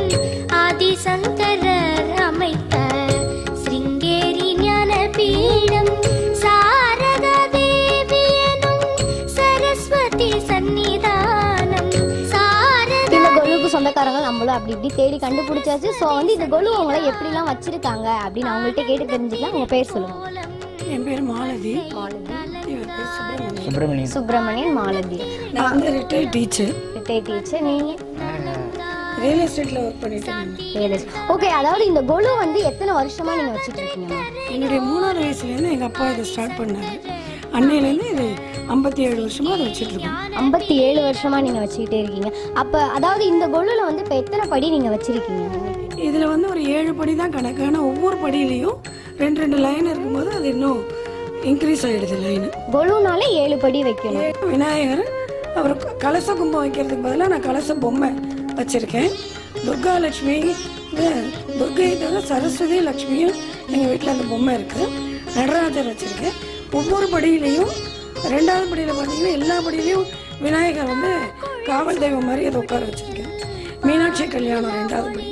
ஆதிசங்கரர் அமைத்த சிருங்கேரி ஞான பீடம் சாரதா தேவி எனும் சரஸ்வதி சந்நிதானம் சாரதா இந்த கொலுவுக்கு சொந்தக்காரங்க நம்மளும் அப்படி இப்படி தேடி கண்டுபிடிச்சாச்சு ஸோ வந்து இந்த கொலு அவங்கள எப்படிலாம் வச்சிருக்காங்க அப்படின்னு அவங்கள்ட்ட கேட்டு தெரிஞ்சுக்கலாம் உங்க பேர் சொல்லுங்க என் பேர் மாலதி மாலதி இவர் பேர் சுப்பிரமணியன் சுப்பிரமணியன் சுப்பிரமணியன் மாலதி நான் வந்து ரிட்டையர்ட் டீச்சர் ரிட்டையர் டீச்சர் நீங்க ரியல் எஸ்டேட்டில் ஒர்க் பண்ணிட்டு இருந்தேன் ஓகே அதாவது இந்த கொலு வந்து எத்தனை வருஷமா நீங்க வச்சிட்டு இருக்கீங்க என்னுடைய மூணாவது வயசுலேருந்து எங்கள் அப்பா இதை ஸ்டார்ட் பண்ணாரு அன்னையிலேருந்து இது ஐம்பத்தி ஏழு வருஷமாக அதை வச்சுட்டு இருக்கோம் ஐம்பத்தி ஏழு வருஷமா நீங்க வச்சுக்கிட்டே இருக்கீங்க அப்ப அதாவது இந்த கொலுல வந்து இப்ப எத்தனை படி நீங்க வச்சிருக்கீங்க இதில் வந்து ஒரு ஏழு படி தான் கணக்கு ஆனால் ஒவ்வொரு படியிலையும் ரெண்டு ரெண்டு லைன் இருக்கும்போது அது இன்னும் இன்க்ரீஸ் ஆகிடுது லைனு கொலுனாலே ஏழு படி வைக்கணும் விநாயகர் அவர் கலச கும்பம் வைக்கிறதுக்கு பதிலாக நான் கலச பொம்மை வச்சுருக்கேன் துர்கா லட்சுமி இது துர்கை தவிர சரஸ்வதி லட்சுமியும் எங்கள் வீட்டில் அந்த பொம்மை இருக்குது நடராஜர் வச்சுருக்கேன் ஒவ்வொரு படியிலையும் ரெண்டாவது படியில் பார்த்தீங்கன்னா எல்லா படியிலையும் விநாயகர் வந்து காவல் தெய்வம் மாதிரி அதை உட்கார வச்சுருக்கேன் மீனாட்சி கல்யாணம் ரெண்டாவது படி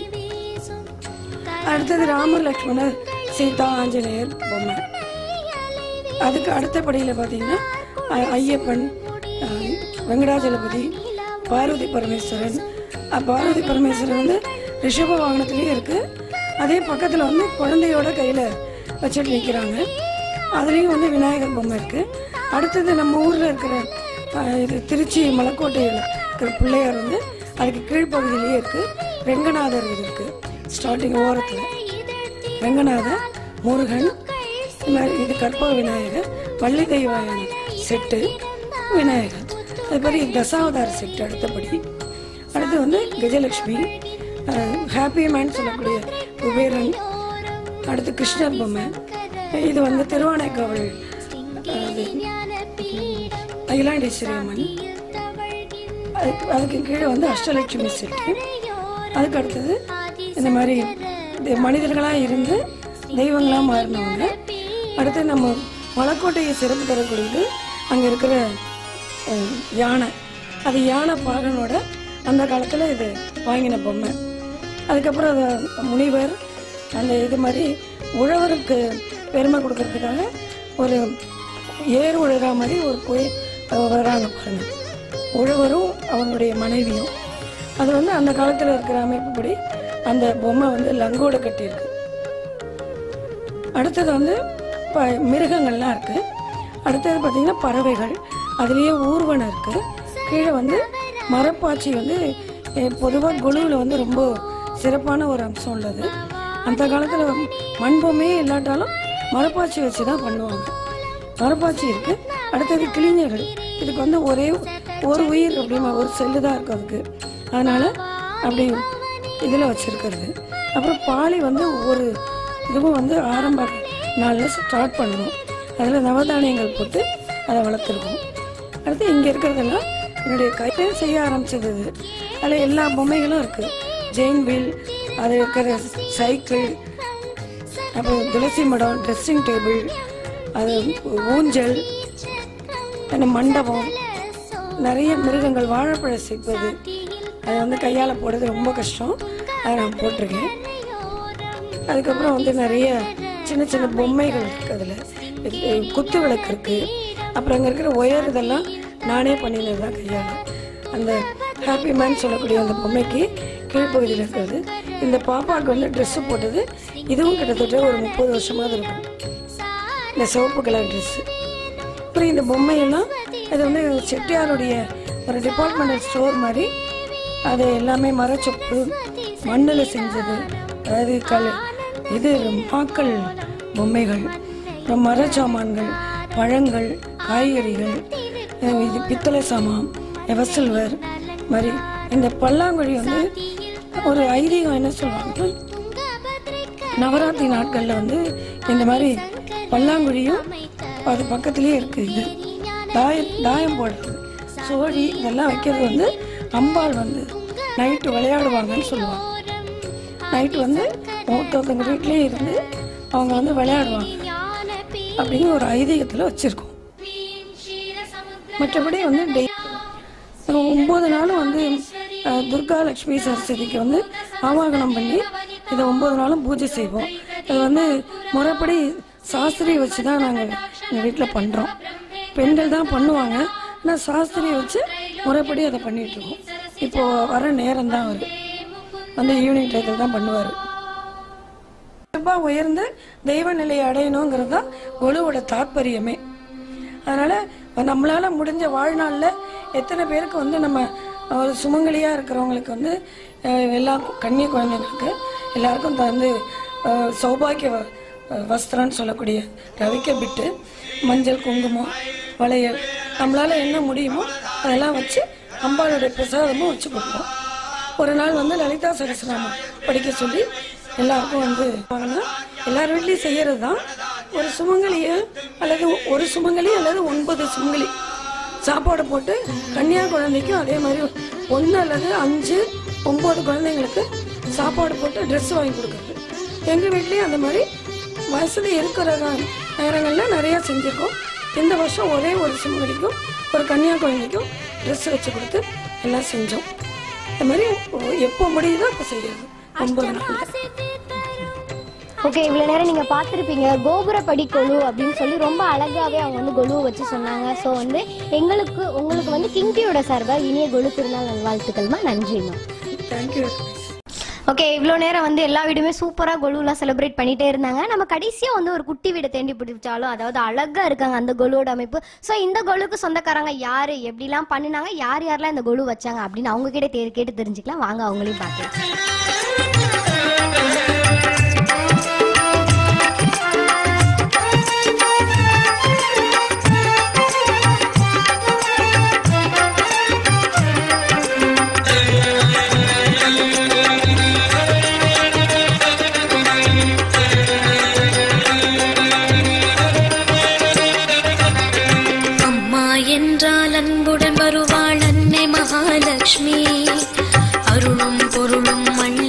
அடுத்தது ராமர் லக்ஷ்மணர் சீதா ஆஞ்சநேயர் பொம்மை அதுக்கு அடுத்த படியில் பார்த்தீங்கன்னா அ- ஐயப்பன் அ, வெங்கடாஜலபதி பார்வதி பரமேஸ்வரன் அ, பார்வதி பரமேஸ்வரன் வந்து ரிஷப வாகனத்துலேயும் இருக்குது அதே பக்கத்தில் வந்து குழந்தையோட கையில் வச்சுட்டு நிற்கிறாங்க அதுலேயும் வந்து விநாயகர் பொம்மை இருக்குது அடுத்தது நம்ம ஊரில் இருக்கிற அ, இது திருச்சி மலைக்கோட்டையில் இருக்கிற பிள்ளையார் வந்து அதுக்கு கீழ்ப்பகுதியிலேயே இருக்குது ரெங்கநாதர் இது இருக்குது ஸ்டார்டிங் ஓரத்தில் ரங்கநாதர் முருகன் இந்த மாதிரி இது கற்பக விநாயகர் வள்ளி தெய்வாயன செட்டு விநாயகர் அது மாதிரி தசாவதார செட்டு அடுத்தபடி அடுத்து வந்து கஜலட்சுமி ஹாப்பி மேன் சொல்லக்கூடிய குபேரன் அடுத்து கிருஷ்ணர் பொம்மை இது வந்து திருவானைக்காவல் அது அகிலாண்டேஸ்வரி அம்மன் அதுக்கு அதுக்கு கீழே வந்து அஷ்டலட்சுமி செட்டு அதுக்கு அடுத்தது இந்த மாதிரி இது மனிதர்களாக இருந்து தெய்வங்களாக மாறினவங்க அடுத்து நம்ம மலைக்கோட்டையை சிறப்பு தரக்கூடியது அங்கே இருக்கிற அஹ், யானை அது யானை பாகனோட அந்த காலத்தில் இது வாங்கின பொம்மை அதுக்கப்புறம் அது முனிவர் அந்த இது மாதிரி உழவருக்கு பெருமை கொடுக்கறதுக்காக ஒரு ஏர் உழறா மாதிரி ஒரு கோயில் வராங்க பாருங்க உழவரும் அவனுடைய மனைவியும் அது வந்து அந்த காலத்தில் இருக்கிற அமைப்புப்படி அந்த பொம்மை வந்து லங்கோட கட்டியிருக்கு அடுத்தது வந்து ப மிருகங்கள்லாம் இருக்குது அடுத்தது பார்த்திங்கன்னா பறவைகள் அதுலேயே ஊர்வனம் இருக்குது கீழே வந்து மரப்பாச்சி வந்து பொதுவாக குழுவில் வந்து ரொம்ப சிறப்பான ஒரு அம்சம் உள்ளது அந்த காலத்தில் மண் பொம்மையே இல்லாட்டாலும் மரப்பாச்சி வச்சு தான் பண்ணுவாங்க மரப்பாச்சி இருக்குது அடுத்தது கிளிஞர்கள் இதுக்கு வந்து ஒரே ஒரு உயிர் அப்படிமா ஒரு செல்லு தான் இருக்கும் அதுக்கு அதனால் அப்படி இதில் வச்சுருக்கிறது அப்புறம் பாலி வந்து ஒவ்வொரு இதுவும் வந்து ஆரம்ப நாளில் ஸ்டார்ட் பண்ணணும் அதில் நவதானியங்கள் போட்டு அதை வளர்த்துருக்கோம் அடுத்து இங்கே இருக்கிறதெல்லாம் என்னுடைய கையிலே செய்ய ஆரம்பிச்சது இது அதில் எல்லா பொம்மைகளும் இருக்குது ஜெயின் வீல் அது இருக்கிற சைக்கிள் அப்புறம் துளசி மடம் ட்ரெஸ்ஸிங் டேபிள் அது ஊஞ்சல் அந்த மண்டபம் நிறைய மிருகங்கள் வாழைப்பழம் சேர்ப்பது அது வந்து கையால் போடுறது ரொம்ப கஷ்டம் அதை நான் போட்டிருக்கேன் அதுக்கப்புறம் வந்து நிறைய சின்ன சின்ன பொம்மைகள் இருக்குது அதில் குத்து விளக்கு இருக்குது அப்புறம் அங்கே இருக்கிற ஒயர் இதெல்லாம் நானே பண்ணினது தான் கையால் அந்த ஹாப்பி மேன் சொல்லக்கூடிய அந்த பொம்மைக்கு கீழ்ப்பகுதியில் இருக்கிறது இந்த பாப்பாவுக்கு வந்து ட்ரெஸ்ஸு போட்டது இதுவும் கிட்டத்தட்ட ஒரு முப்பது வருஷமாவது இருக்கும் இந்த சிவப்பு கலர் ட்ரெஸ்ஸு அப்புறம் இந்த பொம்மையெல்லாம் இது வந்து செட்டியாருடைய ஒரு டிபார்ட்மெண்டல் ஸ்டோர் மாதிரி அது எல்லாமே மரச்சொப்பு மண்ணில் செஞ்சது அதாவது கல் இது மாக்கள் பொம்மைகள் அப்புறம் மரச்சாமான்கள் பழங்கள் காய்கறிகள் அஹ் இது பித்தளை சாமான் எவசில்வர் மாதிரி இந்த பல்லாங்குழி வந்து ஒரு ஐதீகம் என்ன சொல்லுவாங்கன்னா நவராத்திரி நாட்களில் வந்து இந்த மாதிரி பல்லாங்குழியும் அது பக்கத்துலேயே இருக்குது இது தாயம் தாயம் போடுறது சோழி இதெல்லாம் வைக்கிறது வந்து அம்பாள் வந்து நைட்டு விளையாடுவாங்கன்னு சொல்லுவாங்க நைட்டு வந்து ஒருத்தவங்க வீட்லேயே இருந்து அவங்க வந்து விளையாடுவாங்க அப்படின்னு ஒரு ஐதீகத்தில் வச்சுருக்கோம் மற்றபடி வந்து டெய் ஒம்பது நாளும் வந்து அஹ், துர்கா லக்ஷ்மி சரஸ்வதிக்கு வந்து ஆவாகனம் பண்ணி இதை ஒம்பது நாளும் பூஜை செய்வோம் இது வந்து முறைப்படி சாஸ்திரியை வச்சு தான் நாங்கள் எங்கள் வீட்டில் பண்ணுறோம் பெண்கள் தான் பண்ணுவாங்க ஆனால் சாஸ்திரியை வச்சு முறைப்படி அதை பண்ணிட்டு இருக்கோம் இப்போ வர நேரம் தான் வருது வந்து ஈவினிங் டயத்தில் தான் பண்ணுவார் ரொம்ப உயர்ந்த தெய்வ நிலையை அடையணுங்கிறது தான் குழுவோட தாற்பயமே அதனால் நம்மளால் முடிஞ்ச வாழ்நாளில் எத்தனை பேருக்கு வந்து நம்ம ஒரு சுமங்கலியாக இருக்கிறவங்களுக்கு வந்து அஹ், எல்லா கன்னிய குழந்தைங்களுக்கு எல்லாருக்கும் தந்து அஹ், சௌபாக்கிய வ- அஹ், வஸ்திரம்னு சொல்லக்கூடிய ரவிக்க பிட்டு மஞ்சள் குங்குமம் வளையல் நம்மளால் என்ன முடியுமோ அதெல்லாம் வச்சு அம்பாளுடைய பிரசாதமும் வச்சு கொடுப்போம் ஒரு நாள் வந்து லலிதா சகசநாமம் படிக்க சொல்லி எல்லாருக்கும் வந்து வாங்கினா எல்லார் வீட்லேயும் செய்யறது தான் ஒரு சுமங்கலிய அல்லது ஒரு சுமங்கலி அல்லது ஒன்பது சுமங்கலி சாப்பாடு போட்டு கன்னியா குழந்தைக்கும் அதே மாதிரி ஒன்று அல்லது அஞ்சு ஒம்பது குழந்தைங்களுக்கு சாப்பாடு போட்டு ட்ரெஸ் வாங்கி கொடுக்குறது எங்கள் வீட்லேயும் அந்த மாதிரி வசதி இருக்கிற நேரங்களில் நிறையா செஞ்சுருக்கோம் இந்த வருஷம் ஒரே ஒரு சுமங்கலிக்கும் ஒரு கன்னியா குழந்தைக்கும் ட்ரெஸ் வச்சு கொடுத்து எல்லாம் செஞ்சோம் இந்த மாதிரி எப்போ முடியுதோ அப்போ செய்யறது ஒன்பது நாள் ஓகே இவ்வளோ நேரம் நீங்கள் பார்த்துருப்பீங்க கோபுரப்படி கொலு அப்படின்னு சொல்லி ரொம்ப அழகாகவே அவங்க வந்து கொலுவை வச்சு சொன்னாங்க ஸோ வந்து எங்களுக்கு உங்களுக்கு வந்து கிங்கியோட சார்பாக இனிய கொலு திருநாள் நல்வாழ்த்துக்கள்மா நன்றிம்மா தேங்க்யூ ஓகே இவ்வளோ நேரம் வந்து எல்லா வீடுமே சூப்பராக கொலுலாம் செலிப்ரேட் பண்ணிட்டே இருந்தாங்க நம்ம கடைசியாக வந்து ஒரு குட்டி வீடை தேண்டி பிடிச்சாலும் அதாவது அழகாக இருக்காங்க அந்த கொலுவோட அமைப்பு ஸோ இந்த கொலுக்கு சொந்தக்காரங்க யார் எப்படிலாம் பண்ணினாங்க யார் யாரெல்லாம் இந்த கொலு வச்சாங்க அப்படின்னு அவங்க கிட்ட தே கேட்டு தெரிஞ்சுக்கலாம் வாங்க அவங்களையும் பார்க்கலாம் அம்மா என்றால் அன்புடன் வருவாள் அன்னை மகாலட்சுமி அருளும் பொருளும் மண்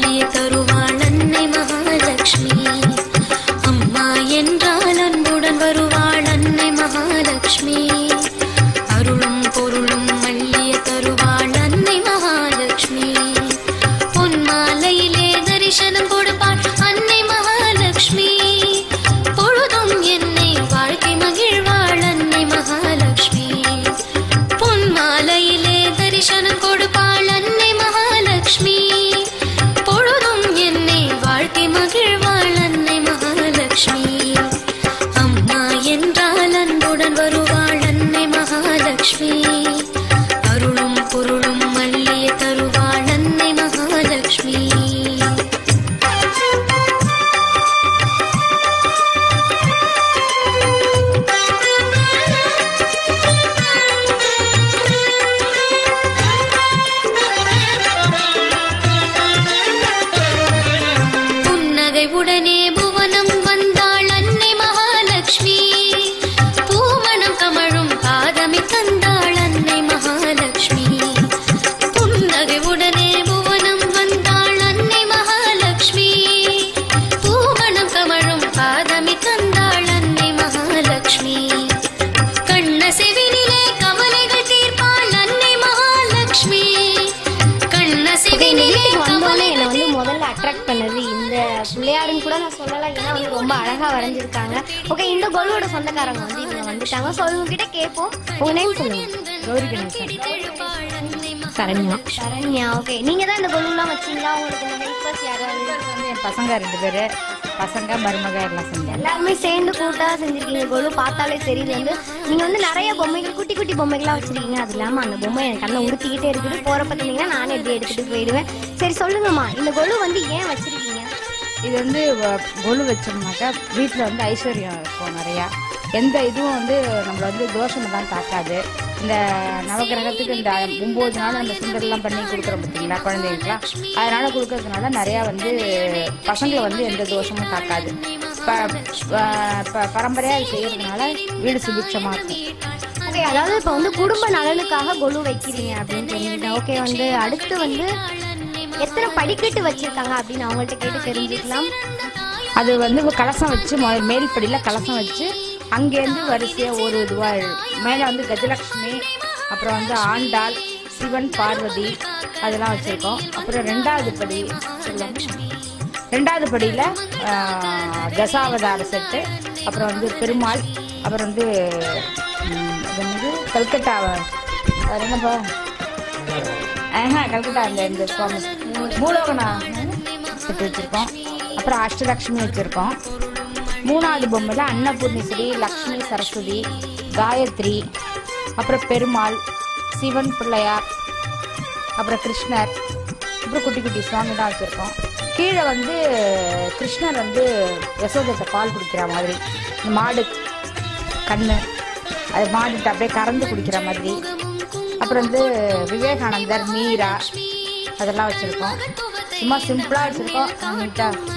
யாருன்னு கூட நான் சொல்லலாம் ஏன்னா வந்து ரொம்ப அழகா வரைஞ்சிருக்காங்க ஓகே இந்த கொலுவோட சொந்தக்காரங்க வந்து இவங்க வந்துட்டாங்க ஸோ இவங்க கிட்ட கேட்போம் உங்க நேம் சொல்லுங்க கௌரி கணேசன் சரண்யா சரண்யா ஓகே நீங்க தான் இந்த கொலுலாம் வச்சீங்களா உங்களுக்கு இந்த ஹெல்ப்பர்ஸ் யாராவது வந்து என் பசங்க ரெண்டு பேர் பசங்க மருமக எல்லாம் செஞ்சேன் எல்லாருமே சேர்ந்து கூட்டா செஞ்சிருக்கீங்க கொலு பார்த்தாலே தெரியுது வந்து நீங்க வந்து நிறைய பொம்மைகள் குட்டி குட்டி பொம்மைகளா வச்சிருக்கீங்க அது இல்லாம அந்த பொம்மை என் கண்ணை உடுத்திக்கிட்டே இருக்குது போற பார்த்தீங்கன்னா நானே எப்படி எடுத்துட்டு போயிடுவேன் சரி சொல்லுங்கம்மா இந்த கொலு வந்து ஏன் வச்சிருக்கீங்க இது வந்து வ- கொலு வச்சோம்னாக்கா வீட்டில் வந்து ஐஸ்வர்யம் இருக்கும் நிறையா எந்த இதுவும் வந்து நம்மள வந்து தோஷமெல்லாம் தாக்காது இந்த நவகிரகத்துக்கு இந்த ஒம்பது நாள் நம்ம சுண்டல்லாம் பண்ணி கொடுக்குறோம் பார்த்தீங்களா குழந்தைங்களுக்குலாம் அதனால கொடுக்கறதுனால நிறையா வந்து பசங்களை வந்து எந்த தோஷமும் தாக்காது ப ப- ப- பரம்பரையாக இது செய்யறதுனால வீடு சுபிட்சமாக இருக்கும் ஓகே அதாவது இப்போ வந்து குடும்ப நலனுக்காக கொலு வைக்கிறீங்க அப்படின்னு தெரிஞ்சுட்டேன் ஓகே வந்து அடுத்து வந்து எத்தனை படிக்கட்டு வச்சிருக்காங்க அப்படின்னு அவங்கள்ட்ட கேட்டு தெரிஞ்சுக்கலாம் அது வந்து ஒரு கலசம் வச்சு முதல் மேல் படியில் கலசம் வச்சு அங்கேருந்து வரிசையாக ஒரு இதுவாக மேலே வந்து கஜலக்ஷ்மி அப்புறம் வந்து ஆண்டாள் சிவன் பார்வதி அதெல்லாம் வச்சுருக்கோம் அப்புறம் ரெண்டாவது படி சொல்லுங்க ரெண்டாவது படியில் தசாவதார செட்டு அப்புறம் வந்து பெருமாள் அப்புறம் வந்து ம், அது வந்து கல்கட்டா அது என்னப்பா ஆஹா கல்கட்டா அந்த இந்த சுவாமி மூலோகனா செட்டு வச்சுருக்கோம் அப்புறம் அஷ்டலக்ஷ்மி வச்சுருக்கோம் மூணாவது பொம்மையில் அன்னபூர்ணேஸ்வரி லக்ஷ்மி சரஸ்வதி காயத்ரி அப்புறம் பெருமாள் சிவன் பிள்ளையார் அப்புறம் கிருஷ்ணர் அப்புறம் குட்டி குட்டி சுவாமி தான் வச்சுருக்கோம் கீழே வந்து கிருஷ்ணர் வந்து யசோதத்தை பால் குடிக்கிற மாதிரி இந்த மாடு கண்ணு அது மாடுட்டு அப்படியே கறந்து குடிக்கிற மாதிரி அப்புறம் வந்து விவேகானந்தர் மீரா அதெல்லாம் வச்சுருக்கோம் சும்மா சிம்பிளாக வச்சுருக்கோம் நீட்டாக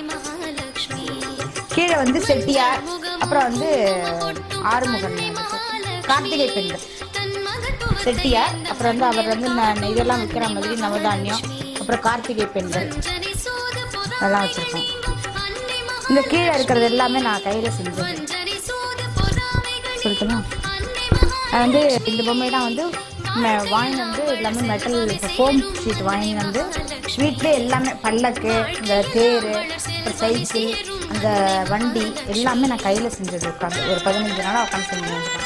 கீழே வந்து செட்டியார் அப்புறம் வந்து ஆறுமுகன் கார்த்திகை பெண்கள் செட்டியார் அப்புறம் வந்து அவர் வந்து ந- இதெல்லாம் விற்கிற மாதிரி நவதானியம் அப்புறம் கார்த்திகை பெண்கள் அதெல்லாம் வச்சுருக்கோம் இந்த கீழே இருக்கிறது எல்லாமே நான் கையில் செஞ்சது சொல்லட்டுமா அது வந்து இந்த பொம்மையெல்லாம் வந்து ம- வாங்கி வந்து எல்லாமே மெட்டல் ஃபோம் ஷீட் வாங்கி வந்து வீட்டிலே எல்லாமே பல்லக்கு இந்த தேர் அப்புறம் சைக்கிள் அந்த வண்டி எல்லாமே நான் கையில் செஞ்சது உட்காந்து ஒரு பதினஞ்சு நாளாக உட்காந்து செஞ்சு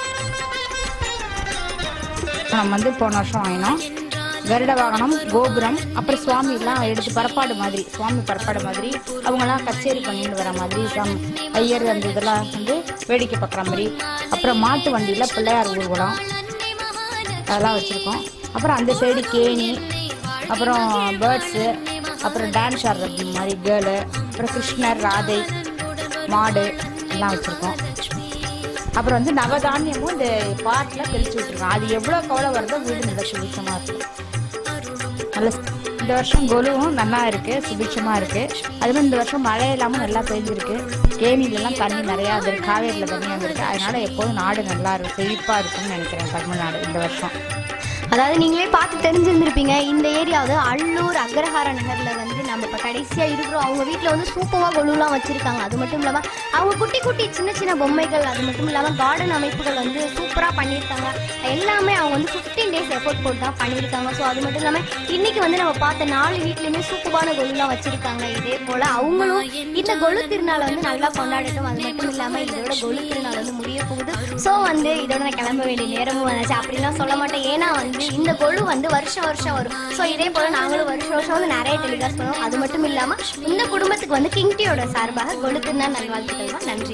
நம்ம வந்து போன வருஷம் வாங்கினோம் கருட வாகனம் கோபுரம் அப்புறம் சுவாமி எல்லாம் எடுத்து பரப்பாடு மாதிரி சுவாமி பரப்பாடு மாதிரி அவங்கெல்லாம் கச்சேரி பண்ணிட்டு வர மாதிரி சுவாமி ஐயர் அந்த இதெல்லாம் வந்து வேடிக்கை பார்க்குற மாதிரி அப்புறம் மாட்டு வண்டியில் பிள்ளையார் ஊர்வலம் அதெல்லாம் வச்சுருக்கோம் அப்புறம் அந்த சைடு கேணி அப்புறம் பேர்ட்ஸு அப்புறம் டான்ஸ் ஆடுறது மாதிரி கேர்ளு அப்புறம் கிருஷ்ணர் ராதை மாடு எல்லாம் வச்சுருக்கோம் அப்புறம் வந்து நவதானியமும் இந்த பாட்டில் தெளிச்சு விட்டுருக்கோம் அது எவ்வளோ கவலை வருதோ வீடு நல்ல சுபிட்சமாக இருக்கும் நல்ல சு- இந்த வருஷம் கொலுவும் நல்லா இருக்கு சுபிட்சமா இருக்கு அதுவும் இந்த வருஷம் மழை இல்லாமல் நல்லா பெஞ்சிருக்கு கேணிலெல்லாம் தண்ணி நிறையா இருக்கு காவேரியில் தண்ணி வந்திருக்கு அதனால எப்போதும் நாடு நல்லா இருக்கும் செழிப்பாக இருக்கும்னு நினைக்கிறேன் தமிழ்நாடு இந்த வருஷம் அதாவது நீங்களே பார்த்து தெரிஞ்சிருந்திருப்பீங்க இந்த ஏரியாவது அல்லூர் அக்ரஹார நகர்ல வந்து நம்ம இப்போ கடைசியா இருக்கிறோம் அவங்க வீட்டில் வந்து சூப்பராக கொலுலாம் வச்சிருக்காங்க அது மட்டும் இல்லாம அவங்க குட்டி குட்டி சின்ன சின்ன பொம்மைகள் அது மட்டும் இல்லாம கார்டன் அமைப்புகள் வந்து சூப்பரா பண்ணியிருக்காங்க எல்லாமே அவங்க வந்து ஃபிஃப்டீன் டேஸ் எஃபோர்ட் போட்டு தான் பண்ணியிருக்காங்க ஸோ அது மட்டும் இல்லாம இன்னைக்கு வந்து நம்ம பார்த்த நாலு வீட்லயுமே சூப்பரான கொலுலாம் வச்சிருக்காங்க இதே போல அவங்களும் இந்த கொலு திருநாளை வந்து நல்லா கொண்டாடட்டும் அது மட்டும் இல்லாம இதோட கொலு திருநாள் வந்து முடிய போகுது ஸோ வந்து இதோட நான் கிளம்ப வேண்டிய நேரமும் வந்துச்சு அப்படிலாம் சொல்ல மாட்டேன் ஏன்னா வந்து இந்த கொலு வந்து வருஷம் வருஷம் வரும் ஸோ இதே போல நாங்களும் வருஷம் வருஷம் வந்து நிறைய டெலிகாஸ்ட் பண்ணுவோம் அது மட்டும் இல்லாம இந்த குடும்பத்துக்கு வந்து கிங்டியோட சார்பாக கொலு திருநாள் நல்வாழ்த்துக்கள் தான் நன்றி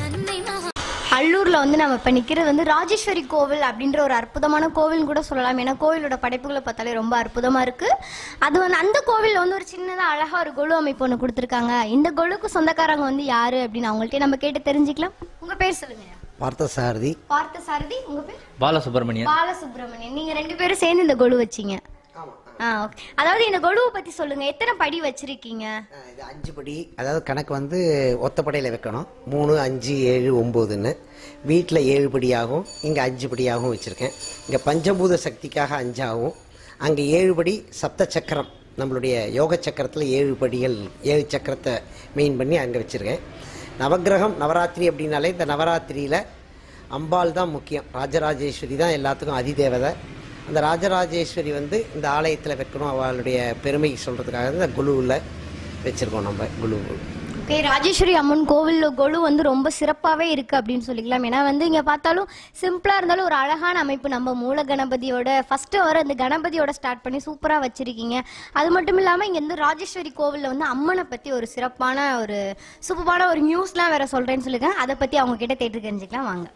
அல்லூர்ல வந்து நம்ம இப்ப நிக்கிறது வந்து ராஜேஸ்வரி கோவில் அப்படின்ற ஒரு அற்புதமான கோவில் கூட சொல்லலாம் ஏன்னா கோவிலோட படைப்புகளை பார்த்தாலே ரொம்ப அற்புதமா இருக்கு அது வந்து அந்த கோவில்ல வந்து ஒரு சின்னதா அழகா ஒரு கொலு அமைப்பு ஒன்று கொடுத்துருக்காங்க இந்த கொலுக்கு சொந்தக்காரங்க வந்து யாரு அப்படின்னு அவங்கள்ட்ட நம்ம கேட்டு தெரிஞ்சுக்கலாம் உங்க பேர் சொல்லுங்க பார்த்த சாரதி பார்த்த சாரதி உங்க பேர் பாலசுப்ரமணியன் பாலசுப்ரமணியன் நீங்க ரெண்டு பேரும் சேர்ந்து இந்த கொலு வச்சீங்க ஆ ஓகே அதாவது இந்த கொலுவை பத்தி சொல்லுங்க எத்தனை படி வச்சிருக்கீங்க இது அஞ்சு படி அதாவது கணக்கு வந்து ஒத்தப்படையில் வைக்கணும் மூணு அஞ்சு ஏழு ஒம்போதுன்னு வீட்டில் ஏழு படியாகவும் இங்கே அஞ்சு படியாகவும் வச்சுருக்கேன் இங்கே பஞ்சபூத சக்திக்காக அஞ்சாகவும் அங்கே ஏழு படி சப்த சக்கரம் நம்மளுடைய யோக சக்கரத்தில் ஏழு படிகள் ஏழு சக்கரத்தை மெயின் பண்ணி அங்கே வச்சுருக்கேன் நவக்கிரகம் நவராத்திரி அப்படின்னாலே இந்த நவராத்திரியில் அம்பாள் தான் முக்கியம் ராஜராஜேஸ்வரி தான் எல்லாத்துக்கும் அதிதேவதை அந்த ராஜராஜேஸ்வரி வந்து இந்த ஆலயத்தில் வைக்கணும் அவளுடைய பெருமை சொல்கிறதுக்காக இந்த குழுவில் வச்சுருக்கோம் நம்ம குழு ஓகே ராஜேஸ்வரி அம்மன் கோவில்ல கொலு வந்து ரொம்ப சிறப்பாகவே இருக்கு அப்படின்னு சொல்லிக்கலாம் ஏன்னா வந்து இங்க பார்த்தாலும் சிம்பிளா இருந்தாலும் ஒரு அழகான அமைப்பு நம்ம மூல கணபதியோட ஃபர்ஸ்ட் வர அந்த கணபதியோட ஸ்டார்ட் பண்ணி சூப்பரா வச்சிருக்கீங்க அது மட்டும் இல்லாம இங்க வந்து ராஜேஸ்வரி கோவில்ல வந்து அம்மனை பத்தி ஒரு சிறப்பான ஒரு சூப்பரான ஒரு நியூஸ்லாம் வேற சொல்றேன்னு சொல்லிருக்கேன் அதை பத்தி அவங்க கிட்ட தேட்டு தெரிஞ்சுக்கலாம் வாங்க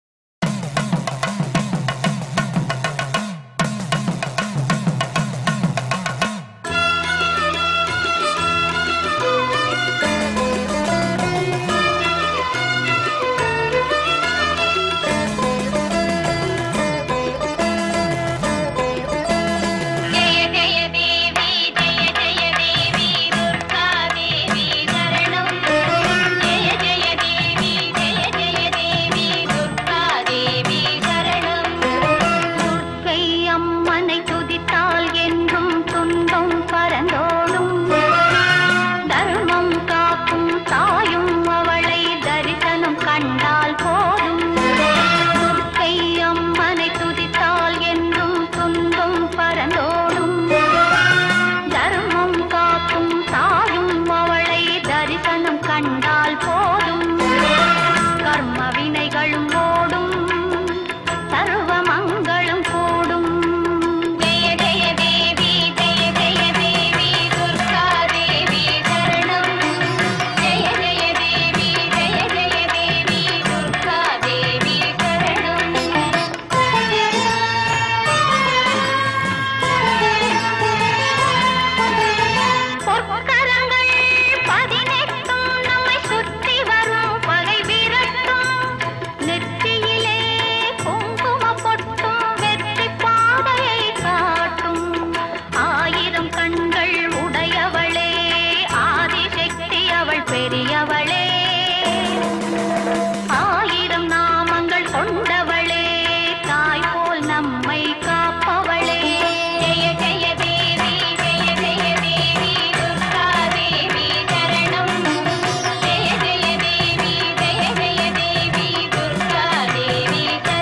ஜெய ஜெய தேவி ஜெய ஜெய தேவி துர்கா தேவி சரணம் ஜெய ஜெய தேவி ஜெய ஜெய தேவி துர்கா தேவி சரணம் துர்க்கை அம்மனை துதித்தால் என்றும் துன்பம் பரந்தோடும் தர்மம் காக்கும் தாயும் அவளை தரிசனம் கண்டால் போதும் துர்க்கை அம்மனை துதித்தால் என்றும் துன்பம் பரந்தோடும் தர்மம் காக்கும் தாயும் அவளை தரிசனம் கண்டால் போதும் கர்ம வினைகளும் ஓடும் சர்வ மங்களும் கூடும் ஜெய ஜெய தேவி ஜெய ஜெய தேவி துர்கா தேவி சரணம் ஜெய ஜெய தேவி ஜெய ஜெய தேவி துர்கா தேவி சரணம் பொற்கரங்கள் பதினெட்டும் நம்மை சுற்றி வரும் பகை விரட்டும் நெற்றியிலே குங்கும பொட்டும் வெற்றி பாதையை காட்டும் ஆயிரம் கண்கள் உடையவளே ஆதிசக்தி அவள் பெரியவளே ஆயிரம் நாமங்கள் கொண்டவளே தாய் போல் நம்மை காப்பவளே ஜெய ஜெய தேவி ஜெய ஜெய தேவி துர்கா தேவி சரணம் ஜெய ஜெய தேவி ஜெய ஜெய தேவி துர்கா தேவி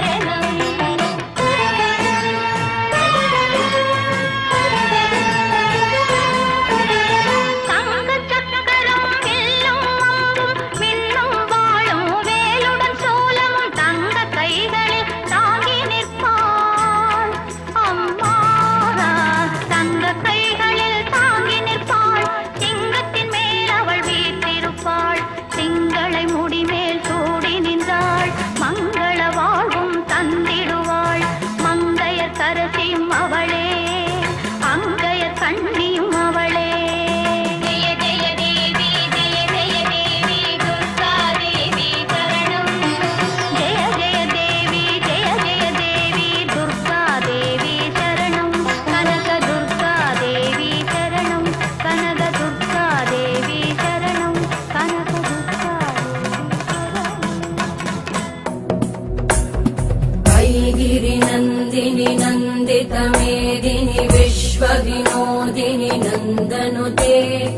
சரணம் சக்கரம் வில்லும் அம்பும் வில்லும் வாழும் வேலுடன் சூலமும் தங்க கைகளில் தாங்கி நிற்பாள் அம்மாரா தங்க கைகளில் தாங்கி நிற்பாள் சிங்கத்தின் மேல் அவள் வீற்றிருப்பாள் திங்களை முடிமேல் சூடி நின்றாள் மங்கள வாழ்வும் தந்திடுவாள் மங்கையர் கரசியும் அவளே அங்கையர் கண்ணியும் அவளே ஜெய ஜெய தேவி ஜெய ஜெய தேவி துர்கா தேவி சரணம் ஜெய ஜெய தேவி ஜெய ஜெய தேவி துர்கா தேவி சரணம் கனக துர்கா தேவி சரணம் கனக துர்கா தேவி சரணம் கனக துர்கா गिरिनन्दिनि नन्दितमेदिनि विश्वविनोदिनि नन्दनुते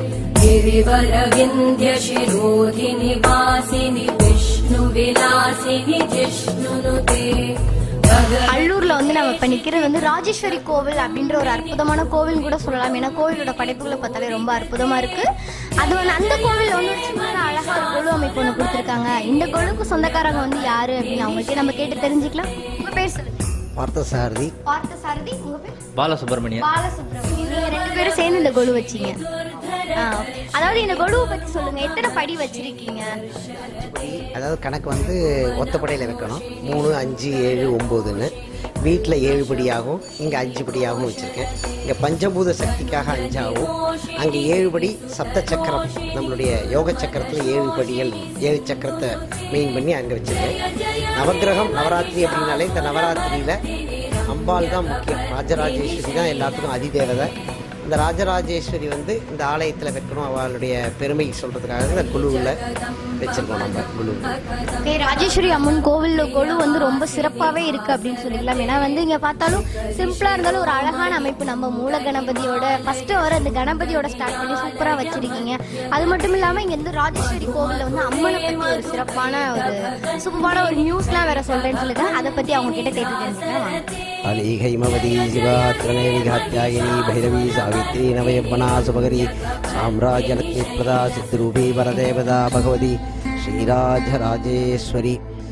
गिरिवरविन्द्यशिरोधिनि वासिनि विष्णुविलासिनि जिष्णुनुते அள்ளூர்ல வந்து நம்ம இப்ப நிக்கிறது வந்து ராஜேஸ்வரி கோவில் அப்படின்ற ஒரு அற்புதமான கோவில் கூட சொல்லலாம் ஏன்னா கோவிலோட படைப்புகளை பார்த்தாலே ரொம்ப அற்புதமா இருக்கு அது வந்து அந்த கோவில் வந்து ஒரு சின்ன அழகா ஒரு கொலு அமைப்பு ஒன்று கொடுத்துருக்காங்க இந்த கொலுக்கு சொந்தக்காரங்க வந்து யாரு அப்படின்னு அவங்கள்ட்ட நம்ம கேட்டு தெரிஞ்சுக்கலாம் உங்க பேர் சொல்லுங்க பார்த்தசாரதி பார்த்த சாரதி உங்க பேர் பாலசுப்ரமணியன் பாலசுப்ரமணியம் நீங்க ரெண்டு பேரும் சேர்ந்து இந்த கொலு வச்சீங்க ஆ, okay. அதாவது இந்த கொலுவை பத்தி சொல்லுங்க எத்தனை படி வச்சிருக்கீங்க அதாவது கணக்கு வந்து ஒத்தப்படையில் வைக்கணும் மூணு அஞ்சு ஏழு ஒம்போதுன்னு வீட்டில் ஏழு படியாகவும் இங்கே அஞ்சு படியாகவும் வச்சுருக்கேன் இங்கே பஞ்சபூத சக்திக்காக அஞ்சாகவும் அங்கே ஏழு படி சப்த சக்கரம் நம்மளுடைய யோக சக்கரத்தில் ஏழு படிகள் ஏழு சக்கரத்தை மெயின் பண்ணி அங்கே வச்சுருக்கேன் நவக்கிரகம் நவராத்திரி அப்படின்னாலே இந்த நவராத்திரியில் அம்பாள் தான் முக்கியம் ராஜராஜேஸ்வரி தான் எல்லாத்துக்கும் அதிதேவதை இந்த ராஜராஜேஸ்வரி வந்து இந்த ஆலயத்தில் வைக்கணும் அவளுடைய பெருமை சொல்கிறதுக்காக இந்த குழுவில் வச்சுருக்கோம் நம்ம குழு ஓகே ராஜேஸ்வரி அம்மன் கோவில் கொலு வந்து ரொம்ப சிறப்பாகவே இருக்கு அப்படின்னு சொல்லிக்கலாம் ஏன்னா வந்து இங்க பார்த்தாலும் சிம்பிளா இருந்தாலும் ஒரு அழகான அமைப்பு நம்ம மூல கணபதியோட ஃபர்ஸ்ட் வர அந்த கணபதியோட ஸ்டார்ட் பண்ணி சூப்பரா வச்சிருக்கீங்க அது மட்டும் இல்லாம இங்க வந்து ராஜேஸ்வரி கோவில்ல வந்து அம்மனை பத்தி ஒரு சிறப்பான ஒரு சூப்பரான ஒரு நியூஸ்லாம் வேற சொல்றேன்னு சொல்லுங்க அதை பத்தி அவங்க கிட்ட கேட்டு தெரிஞ்சுக்கலாம் வாங்க. அலீக இமவதி சிவா திரணேவி காத்தியாகினி பைரவி சாவி சாவித்ரி நவயம்பனா சுபகரி சாம்ராஜ்யலக்ஷ்மி பிரதா சித்திரூபி வரதேவதா பகவதி ஸ்ரீராஜராஜேஸ்வரி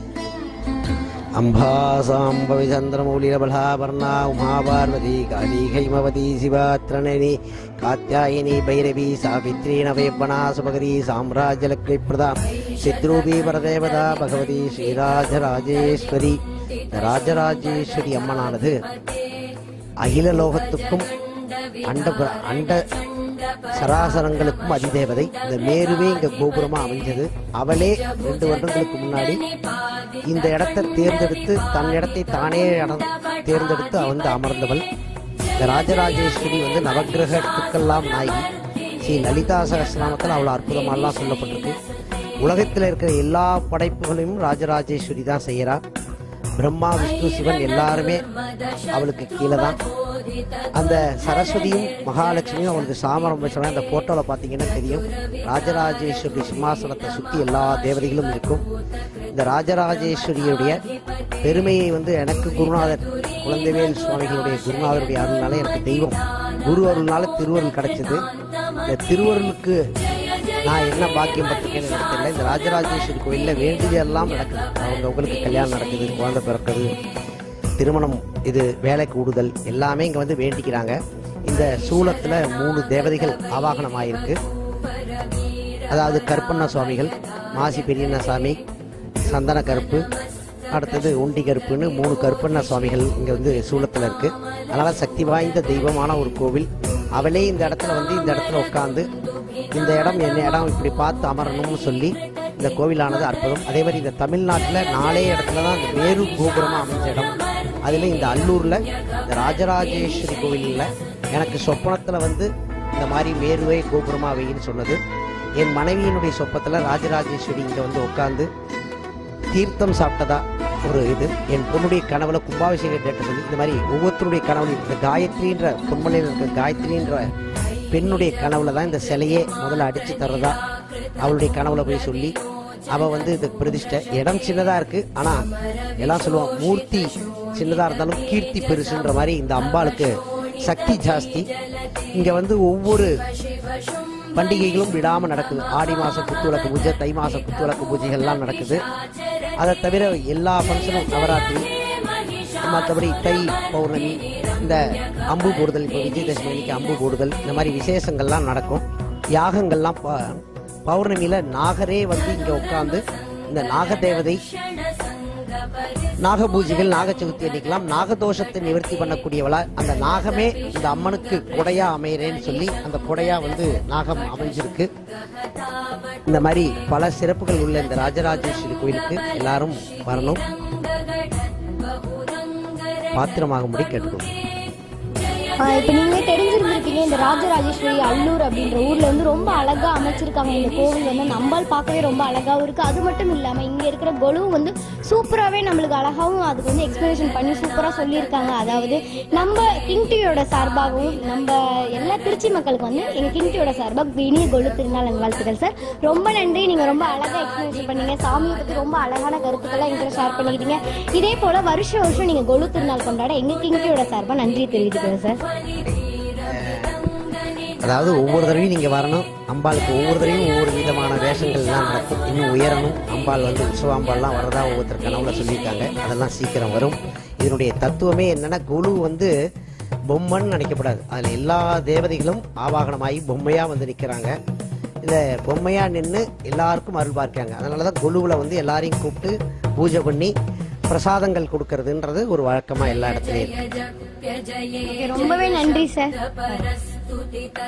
அம்பா சாம்பவி சந்திரமௌலிரபலாபர்ணா உமா பார்வதி காளி கைமவதி சிவா திரணனி காத்தியாயினி பைரவி சாவித்ரி நவயப்பனா சுபகரி சாம்ராஜ்யலக்ஷ்மி பிரதா சித்ரூபி வரதேவதா பகவதி ஸ்ரீராஜராஜேஸ்வரி இந்த ராஜராஜேஸ்வரி அம்மனானது அகில லோகத்துக்கும் அண்ட பிர- அண்ட சராசரங்களுக்கும் அதிதேவதை இந்த மேருவே இங்க கோபுரமா அமைஞ்சது அவளே ரெண்டு வருடங்களுக்கு முன்னாடி இந்த இடத்தை தேர்ந்தெடுத்து தன் இடத்தை தானே இடம் தேர்ந்தெடுத்து அவ வந்து அமர்ந்தவள் இந்த ராஜராஜேஸ்வரி வந்து நவக்கிரகத்துக்கெல்லாம் நாயகி ஸ்ரீ லலிதா சகஸ்ரநாமத்தில் அவ்வளோ அற்புதமாலாம் சொல்லப்பட்டிருக்கு உலகத்தில் இருக்கிற எல்லா படைப்புகளையும் ராஜராஜேஸ்வரி தான் செய்யறா பிரம்மா விஷ்ணு சிவன் எல்லாருமே அவளுக்கு கீழே தான் அந்த சரஸ்வதியும் மகாலட்சுமியும் அவளுக்கு சாமரம் வச்சுருவாங்க அந்த போட்டோவில் பார்த்தீங்கன்னா தெரியும் ராஜராஜேஸ்வரி சிம்மாசனத்தை சுற்றி எல்லா தேவதைகளும் இருக்கும் இந்த ராஜராஜேஸ்வரியுடைய பெருமையை வந்து எனக்கு குருநாதர் குழந்தைவேல் சுவாமிகளுடைய குருநாதருடைய அருள்னால எனக்கு தெய்வம் குரு அருள்னால திருவருள் கிடைச்சது இந்த திருவருளுக்கு நான் என்ன பாக்கியம் பட்டிருக்கேன்னு எனக்கு தெரியல இந்த ராஜராஜேஸ்வரி கோயிலில் வேண்டியது எல்லாம் நடக்குது அவங்க உங்களுக்கு கல்யாணம் நடக்குது குழந்தை பிறக்குது திருமணம் இது வேலைக்கு விடுதல் எல்லாமே இங்கே வந்து வேண்டிக்கிறாங்க இந்த சூலத்தில் மூணு தேவதைகள் ஆவாகனம் ஆயிருக்கு அதாவது கருப்பண்ண சுவாமிகள் மாசி பெரியண்ண சாமி சந்தன கருப்பு அடுத்தது உண்டி கருப்புன்னு மூணு கருப்பண்ண சுவாமிகள் இங்கே வந்து சூலத்தில் இருக்கு அதனால சக்தி வாய்ந்த தெய்வமான ஒரு கோவில் அவளே இந்த இடத்துல வந்து இந்த இடத்துல உட்காந்து இந்த இடம் என்ன இடம் இப்படி பார்த்து அமரணும்னு சொல்லி இந்த கோவிலானது அற்புதம் அதே மாதிரி இந்த தமிழ்நாட்டில் நாலே இடத்துல தான் இந்த மேரு கோபுரமாக அமைஞ்ச இடம் அதில் இந்த அல்லூரில் இந்த ராஜராஜேஸ்வரி கோவிலில் எனக்கு சொப்பனத்தில் வந்து இந்த மாதிரி மேருவை கோபுரமாக வைன்னு சொன்னது என் மனைவியினுடைய சொப்பத்தில் ராஜராஜேஸ்வரி இங்கே வந்து உட்காந்து தீர்த்தம் சாப்பிட்டதா ஒரு இது என் பொண்ணுடைய கனவுல கும்பாபிஷேக டேட்டை சொல்லி இந்த மாதிரி ஒவ்வொருத்தருடைய கனவுலையும் இந்த காயத்ரின்ற பொன்மலையில் இருக்க காயத்ரின்ற பெண்ணுடைய கனவுல தான் இந்த சிலையே முதல்ல அடிச்சு தர்றதா அவளுடைய கனவுல போய் சொல்லி அவ வந்து இது பிரதிஷ்டை இடம் சின்னதா இருக்கு ஆனா எல்லாம் சொல்லுவோம் மூர்த்தி சின்னதா இருந்தாலும் கீர்த்தி பெருசுன்ற மாதிரி இந்த அம்பாளுக்கு சக்தி ஜாஸ்தி இங்க வந்து ஒவ்வொரு பண்டிகைகளும் விடாம நடக்குது ஆடி மாசம் குத்துவிளக்கு பூஜை தை மாசம் குத்துவிளக்கு பூஜைகள்லாம் நடக்குது அதை தவிர எல்லா ஃபங்க்ஷனும் நவராத்திரி மற்றபடி தை பௌர்ணமி இந்த அம்பு போடுதல் இப்போ விஜயதசமி அன்னைக்கு அம்பு போடுதல் இந்த மாதிரி விசேஷங்கள்லாம் நடக்கும் யாகங்கள்லாம் ப- பௌர்ணமியில நாகரே வந்து இங்க உட்காந்து இந்த நாகதேவதை நாக பூஜைகள் நாக சதுர்த்தி அன்னைக்கெல்லாம் நாகதோஷத்தை நிவர்த்தி பண்ணக்கூடியவளா அந்த நாகமே இந்த அம்மனுக்கு கொடையா அமையறேன்னு சொல்லி அந்த கொடையா வந்து நாகம் அமைஞ்சிருக்கு இந்த மாதிரி பல சிறப்புகள் உள்ள இந்த ராஜராஜேஸ்வரி கோயிலுக்கு எல்லாரும் வரணும் பாத்திரமாகும்படி கேட்டுக்கொள்ளும் இப்போ நீங்களே தெரிஞ்சிருந்திருப்பீங்க இந்த ராஜராஜேஸ்வரி அல்லூர் அப்படின்ற ஊர்ல வந்து ரொம்ப அழகா அமைச்சிருக்காங்க இந்த கோவில் வந்து நம்பால் பார்க்கவே ரொம்ப அழகாவும் இருக்கு அது மட்டும் இல்லாம இங்க இருக்கிற கொலுவும் வந்து சூப்பராகவே நம்மளுக்கு அழகாவும் அதுக்கு வந்து எக்ஸ்பிளேஷன் பண்ணி சூப்பரா சொல்லியிருக்காங்க அதாவது நம்ம கிங் டிவியோட சார்பாகவும் நம்ம எல்லா திருச்சி மக்களுக்கு வந்து எங்க கிங் டிவியோட சார்பாக இனிய கொலு திருநாள் வாழ்த்துக்கள் சார் ரொம்ப நன்றி நீங்க ரொம்ப அழகா எக்ஸ்பிளேஷன் பண்ணீங்க சாமியை பத்தி ரொம்ப அழகான கருத்துக்களை எங்கிட்ட ஷேர் பண்ணிக்கிட்டீங்க இதே போல வருஷம் வருஷம் நீங்க கொலு திருநாள் கொண்டாட எங்க கிங் டிவியோட சார்பாக நன்றி தெரிவித்துக்கிறேன் சார் அதாவது ஒவ்வொரு தடவையும் நீங்க வரணும் அம்பாளுக்கு ஒவ்வொரு தடவையும் ஒவ்வொரு விதமான வேஷங்கள்லாம் நடக்கும் இன்னும் உயரணும் அம்பாள் வந்து உற்சவ அம்பாள்லாம் வரதா ஒவ்வொருத்தர் கனவுல சொல்லியிருக்காங்க அதெல்லாம் சீக்கிரம் வரும் இதனுடைய தத்துவமே என்னன்னா குழு வந்து பொம்மைன்னு நினைக்கப்படாது அதில் எல்லா தேவதைகளும் ஆவாகனமாகி பொம்மையாக வந்து நிற்கிறாங்க இந்த பொம்மையாக நின்று எல்லாருக்கும் அருள் பார்க்காங்க அதனால தான் குழுவில் வந்து எல்லாரையும் கூப்பிட்டு பூஜை பண்ணி பிரசாதங்கள் கொடுக்கறதுன்றது ஒரு வழக்கமாக எல்லா இடத்துலையும் இருக்கு ரொம்பவே நன்றி சார்